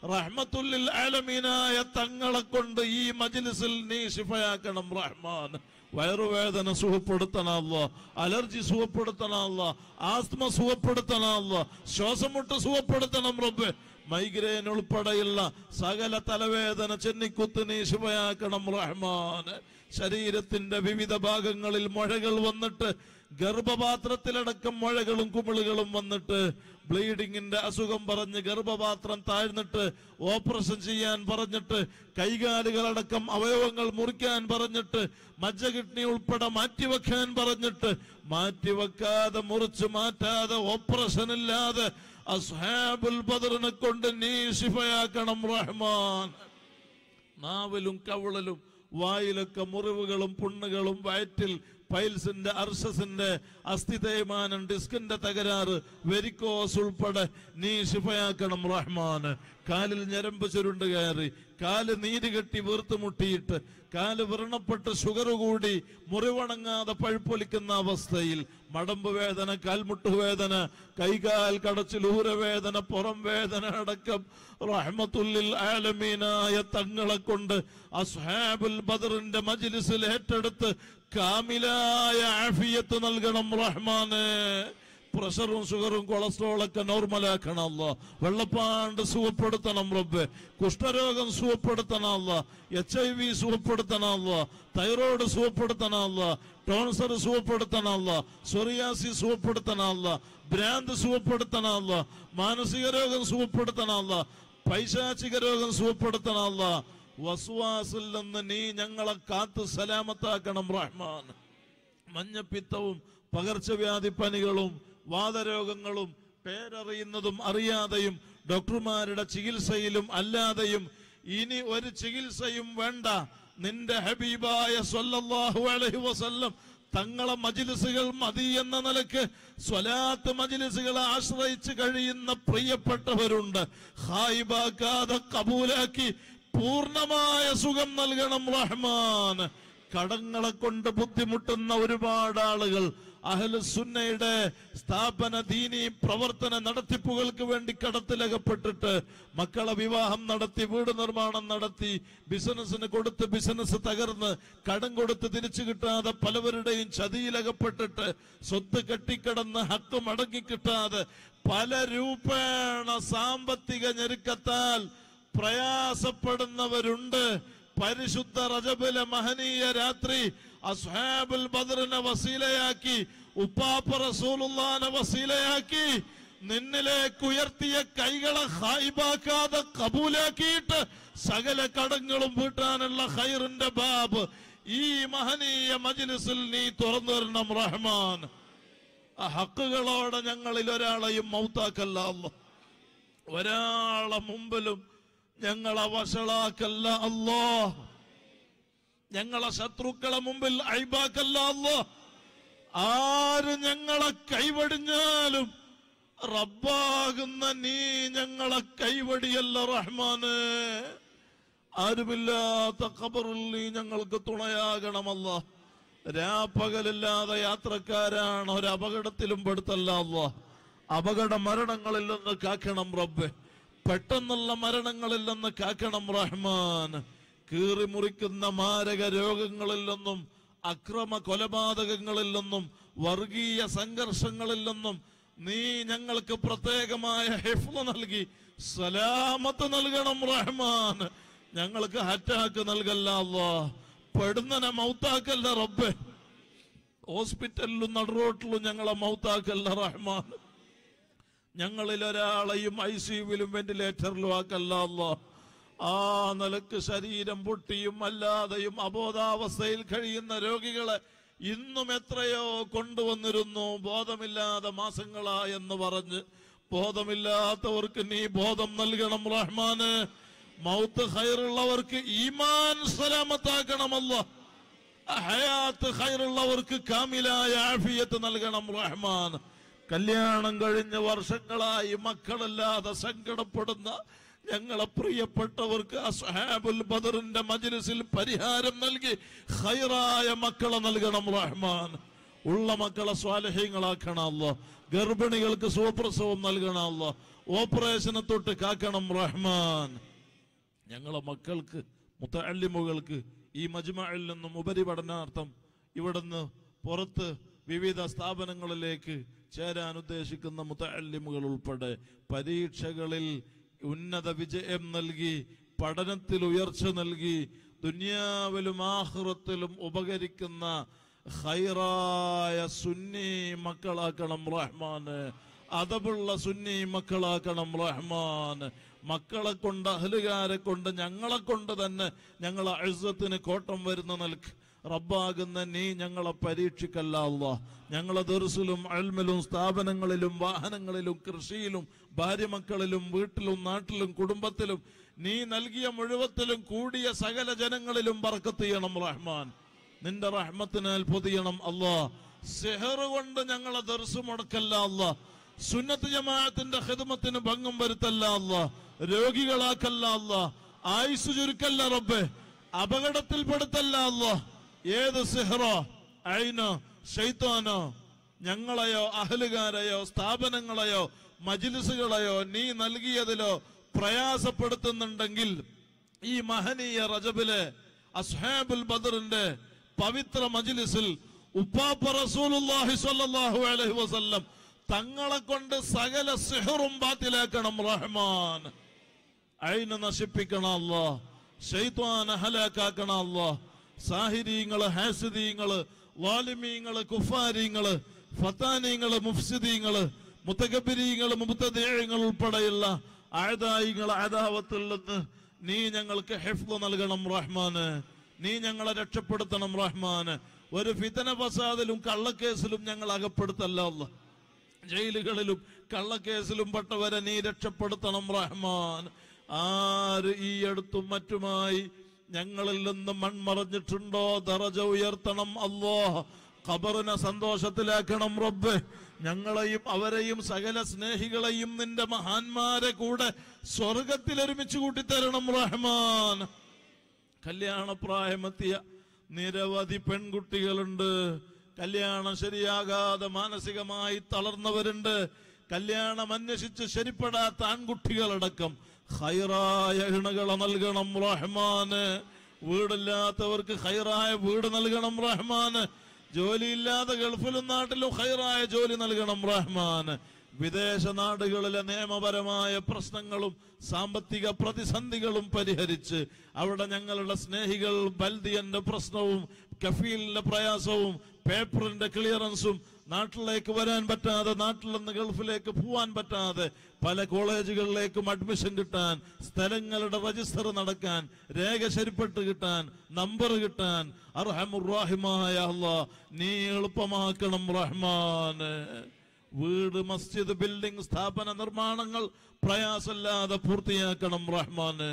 റഹ്മത്തുല്ലിൽ ആലമീനായ തങ്ങളെ കൊണ്ട് ഈ മജ്ലിസിൽ നീ ശിഫയാക്കണം റഹ്മാൻ വയറുവേദന സുഖപ്പെടുത്തണമല്ലോ അലർജി സുഖപ്പെടുത്തണമല്ലോ ആസ്മ സുഖപ്പെടുത്തണമല്ലോ ശ്വാസമുട്ട് സുഖപ്പെടുത്തണം റബ്ബ് മൈഗ്രെയിൻ ഉൾപ്പെടെയുള്ള സകല തലവേദന ചെന്നിക്കുത്ത് നീ ശിവയാക്കണം റഹ്മാൻ ശരീരത്തിന്റെ വിവിധ ഭാഗങ്ങളിൽ മുഴകൾ വന്നിട്ട് ഗർഭപാത്രത്തിലടക്കം മുഴകളും കുമിളുകളും വന്നിട്ട് ബ്ലീഡിങ്ങിന്റെ അസുഖം പറഞ്ഞ് ഗർഭപാത്രം താഴ്ന്നിട്ട് ഓപ്പറേഷൻ ചെയ്യാൻ പറഞ്ഞിട്ട് കൈകാലുകളടക്കം അവയവങ്ങൾ മുറിക്കാൻ പറഞ്ഞിട്ട് മജ്ജ കിഡ്നി ഉൾപ്പെടെ മാറ്റിവെക്കാൻ പറഞ്ഞിട്ട് മാറ്റിവെക്കാതെ മുറിച്ച് മാറ്റാതെ ഓപ്പറേഷൻ ഇല്ലാതെ അസ്ഹാബുൽ ബദറിനെ കൊണ്ട് നീ ശിഫയാക്കണം റഹ്മാൻ നാവിലും കവിളിലും വായിലൊക്കെ മുറിവുകളും പുണ്ണുകളും വയറ്റിൽ പൈൽസിന്റെ അർഷസിന്റെ അസ്ഥി തേയ്മാനം ഡിസ്കിന്റെ തകരാറ് വെരിക്കോസ് ഉൾപ്പെടെ നീ ശിഫയാക്കണം റഹ്മാന് കാലിൽ ഞരമ്പ് ചുരുണ്ട് കയറി കാല് നീര് കെട്ടി വീർത്ത് മുട്ടിയിട്ട് കാല് വ്രണപ്പെട്ട് ഷുഗർ കൂടി മുറിവണങ്ങാതെ പഴുപ്പൊലിക്കുന്ന അവസ്ഥയിൽ മടമ്പ് വേദന കാൽമുട്ട് വേദന കൈകാൽ കടച്ചിൽ ഊരവേദന പുറം വേദന അടക്കം റഹ്മത്തുല്ലിൽ ആലമീനായ തങ്ങളെ കൊണ്ട് അസ്ഹാബുൽ ബദറിന്റെ മജ്ലിസിൽ ഏറ്റെടുത്ത് കാമിലായ ആഫിയത്ത് നൽകണം റഹ്മാന് പ്രഷറും ഷുഗറും കൊളസ്ട്രോളൊക്കെ നോർമലാക്കണമല്ലോ വെള്ളപ്പാണ്ട് സുഖപ്പെടുത്തണം റബ്ബ് കുഷ്ഠരോഗം സുഖപ്പെടുത്തണമല്ലോ എച്ച് ഐ വി സുഖപ്പെടുത്തണമല്ലോ തൈറോയ്ഡ് സുഖപ്പെടുത്തണമല്ലോ ടോൺസർ സുഖപ്പെടുത്തണമല്ലോ സൊറിയാസി സുഖപ്പെടുത്തണമല്ലോ ഭ്രാന്ത് സുഖപ്പെടുത്തണമല്ലോ മാനസിക രോഗം സുഖപ്പെടുത്തണമല്ലോ പൈശാചിക രോഗം സുഖപ്പെടുത്തണമല്ലോ വസുവാസിൽ നിന്ന് നീ ഞങ്ങളെ കാത്ത് സലാമത്താക്കണം റഹ്മാൻ മഞ്ഞപ്പിത്തവും പകർച്ചവ്യാധി പനികളും വാതരോഗങ്ങളും പേരറിയുന്നതും അറിയാതെയും ഡോക്ടർമാരുടെ ചികിത്സയിലും അല്ലാതെയും ഇനി ഒരു ചികിത്സയും വേണ്ട നിന്റെ ഹബീബായ സ്വല്ലല്ലാഹു അലൈഹി വസല്ലം തങ്ങളെ മജിലിസുകൾ മതി എന്ന നിലക്ക് സ്വലാത്ത് മജിലിസുകളെ ആശ്രയിച്ച് കഴിയുന്ന പ്രിയപ്പെട്ടവരുണ്ട് ഹായിബാക്കാതെ കബൂലാക്കി പൂർണ്ണമായ സുഖം നൽകണം റഹ്മാൻ കടങ്ങളെ കൊണ്ട് ബുദ്ധിമുട്ടുന്ന ഒരുപാട് ആളുകൾ അഹ്ലുസുന്നയുടെ സ്ഥാപന ദീനി പ്രവർത്തന നടത്തിപ്പുകൾക്ക് വേണ്ടി കടത്തിലകപ്പെട്ടിട്ട് മക്കളെ വിവാഹം നടത്തി വീട് നിർമ്മാണം നടത്തി ബിസിനസ്സിന് കൊടുത്ത് ബിസിനസ് തകർന്ന് കടം കൊടുത്ത് തിരിച്ചു കിട്ടാതെ പലവരുടെയും ചതിയിലകപ്പെട്ടിട്ട് സ്വത്ത് കെട്ടിക്കിടന്ന് ഹക്ക് മടങ്ങി കിട്ടാതെ പല രൂപേണ സാമ്പത്തിക ഞെരുക്കത്താൽ പ്രയാസപ്പെടുന്നവരുണ്ട് പരിശുദ്ധ റജബിലെ മഹനീയ രാത്രി അസ്ഹാബുൽ ബദറിനെ വസീലയാക്കി ഉപ്പാപ്പ റസൂലുള്ളാനെ വസീലയാക്കി നിന്നിലേക്ക് ഉയർത്തിയ കൈകളെ ഹായിബാക്കാതെ കബൂലാക്കിയിട്ട് സകല കടങ്ങളും വീട്ടാനുള്ള ഹൈറിന്റെ ബാബ് ഈ മഹനീയ മജ്ലിസിൽ നീ തുറന്നു തരണം റഹ്മാൻ ആ ഹക്കുകളോടെ ഞങ്ങളിൽ ഒരാളെയും മൗത്താക്കല്ല അല്ല ഒരാളെ മുമ്പിലും ഞങ്ങളെ വഷളാക്കല്ല അല്ലോ ഞങ്ങളെ ശത്രുക്കളെ മുമ്പിൽ അഴിബാക്കല്ല അല്ലോ ആര് ഞങ്ങളെ കൈവടിഞ്ഞാലും റബ്ബാകുന്ന നീ ഞങ്ങളെ കൈവടിയല്ല റഹ്മാന് ആരുമില്ലാത്ത ഖബറിൽ നീ ഞങ്ങൾക്ക് തുണയാകണമല്ല രാപ്പകലില്ലാതെ യാത്രക്കാരാണ് ഒരു അപകടത്തിലും പെടുത്തല്ല അല്ല അപകട മരണങ്ങളിൽ നിന്ന് കാക്കണം റബ്ബെ പെട്ടെന്നുള്ള മരണങ്ങളിൽ നിന്ന് കാക്കണം റഹ്മാൻ കീറി മുറിക്കുന്ന മാരക രോഗങ്ങളിൽ നിന്നും അക്രമ കൊലപാതകങ്ങളിൽ നിന്നും വർഗീയ സംഘർഷങ്ങളിൽ നിന്നും നീ ഞങ്ങൾക്ക് പ്രത്യേകമായ ഹിഫ്ള നൽകി സലാമത്ത് നൽകണം റഹ്മാൻ ഞങ്ങൾക്ക് ഹറ്റാക്ക് നൽകല്ല അല്ലാ പെടുന്നനെ മൗത്താക്കല്ല റബ്ബെ ഹോസ്പിറ്റലിലും നടുറോട്ടിലും ഞങ്ങളെ മൗത്താക്കല്ല റഹ്മാൻ ഞങ്ങളിൽ ഒരാളെയും ഐ സിയുവിലും വെന്റിലേറ്ററിലും ആക്കല്ല അല്ലാ ആ നിലക്ക് ശരീരം പൊട്ടിയും അല്ലാതെയും അബോധാവസ്ഥയിൽ കഴിയുന്ന രോഗികളെ ഇന്നും എത്രയോ കൊണ്ടുവന്നിരുന്നു ബോധമില്ലാതെ മാസങ്ങളായെന്ന് പറഞ്ഞ് ബോധമില്ലാത്തവർക്ക് നീ ബോധം നൽകണം റഹ്മാന് മൗത്ത് ഹൈറുള്ളവർക്ക് ഈമാൻ സലാമത്താക്കണമല്ല ഹയാത്ത് ഹൈറുള്ളവർക്ക് കാമിലായ ആഫിയത്ത് നൽകണം റഹ്മാൻ കല്യാണം കഴിഞ്ഞ വർഷങ്ങളായി മക്കളില്ലാതെ സങ്കടപ്പെടുന്ന ഞങ്ങളെ പ്രിയപ്പെട്ടവർക്ക് അസ്ഹാബുൽ ബദറിന്റെ മജ്ലിസിൽ പരിഹാരം നൽകി ഹൈറായ മക്കളെ നൽകണം റഹ്മാൻ ഉള്ള മക്കളെ സ്വാലഹ്യങ്ങളാക്കണം അല്ലോ ഗർഭിണികൾക്ക് സുഖപ്രസവം നൽകണം അല്ലോ ഓപ്പറേഷനെ തൊട്ട് കാക്കണം റഹ്മാൻ ഞങ്ങളെ മക്കൾക്ക് മുത്തല്ലിമുകൾക്ക് ഈ മജ്മയിൽ നിന്നും ഉപരിപഠനാർത്ഥം ഇവിടുന്ന് പുറത്ത് വിവിധ സ്ഥാപനങ്ങളിലേക്ക് ചേരാൻ ഉദ്ദേശിക്കുന്ന മുത്തല്ലിമുകൾ ഉൾപ്പെടെ പരീക്ഷകളിൽ ഉന്നത വിജയം നൽകി പഠനത്തിൽ ഉയർച്ച നൽകി ദുനിയാവിലും ആഹ്റത്തിലും ഉപകരിക്കുന്ന ഹൈറായ സുന്നി മക്കളാക്കണം റഹ്മാന് അതബുള്ള സുന്നി മക്കളാക്കണം റഹ്മാൻ മക്കളെ കൊണ്ട് അഹലുകാരെ കൊണ്ട് ഞങ്ങളെ കൊണ്ട് തന്നെ ഞങ്ങളെ അഴുസത്തിന് കോട്ടം വരുന്ന നിൽക്ക് റബ്ബാകുന്ന നീ ഞങ്ങളെ പരീക്ഷിക്കല്ല അല്ലാ ഞങ്ങളെ ദർസിലും അൽമിലും സ്ഥാപനങ്ങളിലും വാഹനങ്ങളിലും കൃഷിയിലും ഭാര്യമക്കളിലും വീട്ടിലും നാട്ടിലും കുടുംബത്തിലും നീ നൽകിയ മുഴുവത്തിലും കൂടിയ സകല ജനങ്ങളിലും ബർക്കത്ത് ചെയ്യണം റഹ്മാൻ നിന്റെ റഹ്മത്തിനാൽ പൊതിയണം അല്ലാ സെഹർ കൊണ്ട് ഞങ്ങളെ ദർസ് മുടക്കല്ല അല്ലാ സുന്നത്ത് ജമാഅത്തിന്റെ ഹിദ്മത്തിന് ഭംഗം വരുത്തല്ല അല്ലാ രോഗികളാക്കല്ല അല്ലാ ആയുസ് ചുരുക്കല്ല റബ്ബെ അപകടത്തിൽപ്പെടുത്തല്ല അല്ലാ ഏത് സിഹറോ അയിനോ ഷെയ്ത്താനോ ഞങ്ങളെയോ അഹലുകാരെയോ സ്ഥാപനങ്ങളെയോ മജിലിസുകളെയോ നീ നൽകിയതിലോ പ്രയാസപ്പെടുത്തുന്നുണ്ടെങ്കിൽ ഈ മഹനീയ റജബിലെ അസ്ഹാബുൽ ബദറിന്റെ പവിത്ര മജിലിസിൽ ഉപ്പാപ്പ റസൂലുള്ളാഹി സ്വല്ലല്ലാഹു അലൈഹി വസല്ലം തങ്ങളെ കൊണ്ട് സകല സിഹറും ബാത്തിലാക്കണം റഹ്മാൻ അയിന് നശിപ്പിക്കണം അല്ലോ ഷെയ്ത്വാനെ ഹലാക്കാക്കണം അല്ലോ സാഹിരീങ്ങള് ഹാസിദീങ്ങള് വാലിമീങ്ങള് കുഫാരീങ്ങള് ഫത്താനീങ്ങള് മുഫ്സിദീങ്ങള് മുത്തകബിരീങ്ങള് മുത്തദേഹങ്ങൾ ഉൾപ്പെടെയുള്ള ആയതായിങ്ങൾ ആദാവത്തിൽ നിന്ന് നീ ഞങ്ങൾക്ക് ഹെഫ്ല് നൽകണം റഹ്മാന് നീ ഞങ്ങളെ രക്ഷപ്പെടുത്തണം റഹ്മാന് ഒരു ഫിതന ഫസാദിലും കള്ളക്കേസിലും ഞങ്ങൾ അകപ്പെടുത്തല്ല അല്ലാ ജയിലുകളിലും കള്ളക്കേസിലും പെട്ടവരെ നീ രക്ഷപ്പെടുത്തണം റഹ്മാൻ ആര് ഈ അടുത്തും മറ്റുമായി ഞങ്ങളിൽ നിന്ന് മൺമറഞ്ഞിട്ടുണ്ടോ ദറജ ഉയർത്തണം അല്ലോ ഖബറിനെ സന്തോഷത്തിലാക്കണം റബ്ബ് ഞങ്ങളെയും അവരെയും സകല സ്നേഹികളെയും നിന്റെ മഹാന്മാരെ കൂടെ സ്വർഗത്തിൽ ഒരുമിച്ച് കൂട്ടിത്തരണം റഹ്മാൻ കല്യാണപ്രായമെത്തിയ നിരവധി പെൺകുട്ടികളുണ്ട് കല്യാണം ശരിയാകാതെ മാനസികമായി തളർന്നവരുണ്ട് കല്യാണം അന്വേഷിച്ച് ശരിപ്പെടാത്ത ആൺകുട്ടികളടക്കം ഹൈറായ ഇണകളെ നൽകണം റഹ്മാന് വീടില്ലാത്തവർക്ക് ഹൈറായ വീട് നൽകണം റഹ്മാന് ജോലിയില്ലാതെ ഗൾഫിലും നാട്ടിലും ഹൈറായ ജോലി നൽകണം റഹ്മാന് വിദേശ നാടുകളിലെ നിയമപരമായ പ്രശ്നങ്ങളും സാമ്പത്തിക പ്രതിസന്ധികളും പരിഹരിച്ച് അവിടെ ഞങ്ങളുടെ സ്നേഹികൾ ബൽദിയന്റെ പ്രശ്നവും കഫീലിന്റെ പ്രയാസവും പേപ്പറിന്റെ ക്ലിയറൻസും നാട്ടിലേക്ക് വരാൻ പറ്റാതെ നാട്ടിൽ നിന്ന് ഗൾഫിലേക്ക് പോവാൻ പറ്റാതെ പല കോളേജുകളിലേക്കും അഡ്മിഷൻ കിട്ടാൻ സ്ഥലങ്ങളുടെ രജിസ്റ്റർ നടക്കാൻ രേഖ ശരിപ്പെട്ട് കിട്ടാൻ നമ്പർ കിട്ടാൻ അർഹമുറാഹിമായ അല്ലാ നീ എളുപ്പമാക്കണം റഹ്മാന് വീട് മസ്ജിദ് ബിൽഡിംഗ് സ്ഥാപന നിർമ്മാണങ്ങൾ പ്രയാസമില്ലാതെ പൂർത്തിയാക്കണം റഹ്മാന്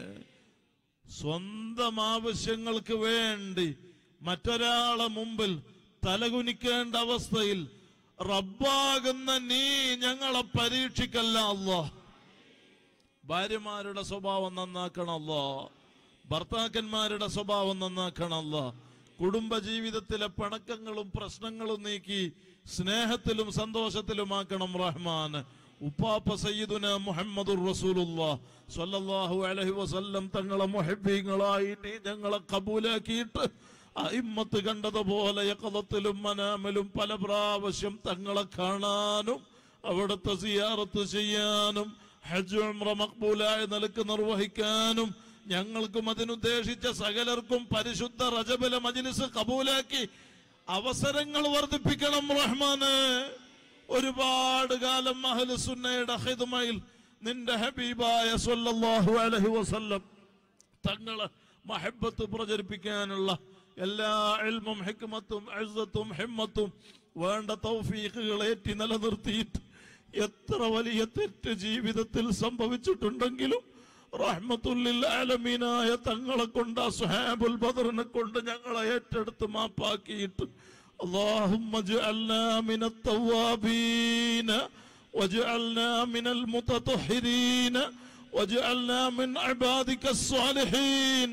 സ്വന്തം ആവശ്യങ്ങൾക്ക് വേണ്ടി മറ്റൊരാളെ മുമ്പിൽ തലകുനിക്കേണ്ട അവസ്ഥയിൽ റബ്ബാകുന്ന നീ ഞങ്ങളെ പരീക്ഷിക്കല്ല അല്ലോ ഭാര്യമാരുടെ സ്വഭാവം നന്നാക്കണമല്ലോ ഭർത്താക്കന്മാരുടെ സ്വഭാവം നന്നാക്കണമല്ലോ കുടുംബജീവിതത്തിലെ പിണക്കങ്ങളും പ്രശ്നങ്ങളും നീക്കി സ്നേഹത്തിലും സന്തോഷത്തിലുമാക്കണം റഹ്മാൻ ഉപ്പാപ്പ സയ്യിദുന മുഹമ്മദുർ റസൂലുള്ള സ്വല്ലല്ലാഹു അലൈഹി വസല്ലം തങ്ങളെ മുഹബ്ബീങ്ങളായി നീ ഞങ്ങളെ കബൂലാക്കിയിട്ട് അയിമ്മത്ത് കണ്ടതുപോലെ യക്കലത്തിലും മനാമിലും പല പ്രാവശ്യം തങ്ങളെ കാണാനും അവിടുത്തെ സിയാറത്ത് ചെയ്യാനും ഹജ്ജ് ഉംറ മക്ബൂലായ നിലക്ക് നിർവഹിക്കാനും ഞങ്ങൾക്കും അതിനുദ്ദേശിച്ച സകലർക്കും പരിശുദ്ധ റജബിലെ മജ്ലിസ് കബൂലാക്കി അവസരങ്ങൾ വർദ്ധിപ്പിക്കണം റഹ്മാന് ഒരുപാട് കാലം അഹ്ലു സുന്നയുടെ ഹിദ്മയിൽ നിന്റെ ഹബീബായ സ്വല്ലല്ലാഹു അലൈഹി വസല്ലം തങ്ങളെ മഹബത്ത് പ്രചരിപ്പിക്കാനുള്ള എല്ലാ ഇൽമും ഹിക്മത്തും അഴ്സത്തും ഹിമ്മത്തും വേണ്ട തൗഫീഖുകൾ ഏറ്റി നിലനിർത്തിയിട്ട് എത്ര വലിയ തെറ്റ് ജീവിതത്തിൽ സംഭവിച്ചിട്ടുണ്ടെങ്കിലും റഹ്മത്തുല്ലിൽ ആലമീനായ തങ്ങളെ കൊണ്ട് അസ്ഹാബുൽ ബദറിനെ കൊണ്ട് ഞങ്ങളെ ഏറ്റെടുത്ത് മാപ്പാക്കിയിട്ട് اللهم اجعلنا من التوابين واجعلنا من المتطهرين واجعلنا من عبادك الصالحين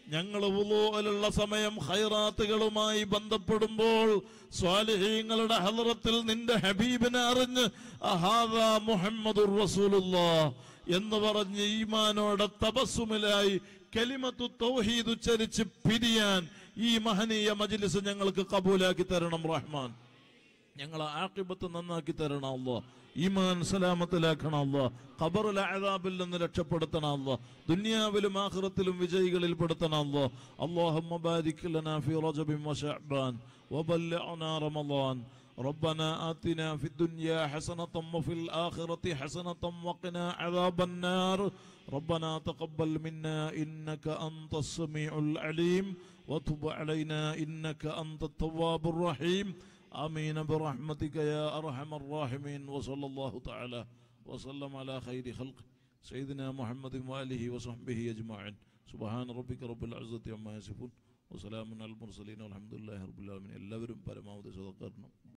ഞങ്ങൾ വുളൂഅലുള്ള സമയം ഖൈറാത്തുകളുമായി ബന്ധപ്പെടുമ്പോൾ സ്വാലിഹീങ്ങളുടെ ഹലറത്തിൽ നിന്റെ ഹബീബിനെ അറിഞ്ഞ് അഹാദാ മുഹമ്മദുർ റസൂലുള്ളാഹ് എന്ന് പറഞ്ഞ് ഈമാനോടെ തപസ്സുമിലായി കലിമത്തു തൗഹീദ് ഉച്ചരിച്ച് പിരിയാൻ ഈ മഹനീയ മജ്ലിസ് ഞങ്ങൾക്ക് കബൂലാക്കി തരണം റഹ്മാൻ ഞങ്ങളെ ആക്കിബത്ത് നന്നാക്കി തരണം അല്ലോ ഈമാൻ സലാമത്തിലാക്കണം അല്ലോ ഖബറിലെ അഴാബിൽ നിന്ന് രക്ഷപ്പെടുത്തണം അല്ലോ ദുനിയാവിലും ആഖിറത്തിലും വിജയികളിൽ പെടുത്തണം അല്ലോ അല്ലാഹുമ്മ ബാരിക് ലനാ ഫി റജബിൻ വശഅബാൻ വബല്ലഅനാ റമളാൻ ربنا آتنا في الدنيا حسنة وفي الآخرة حسنة وقنا عذاب النار ربنا تقبل منا إنك أنت السميع العليم وتب علينا إنك أنت التواب الرحيم آمين برحمتك يا أرحم الراحمين وصلى الله تعالى وسلم على خير خلقه سيدنا محمد وآله وصحبه أجمعين سبحان ربك رب العزة عما يصفون وسلام على المرسلين والحمد لله رب العالمين എല്ലാവരും പരമാവധി സ്വതക്കാരണം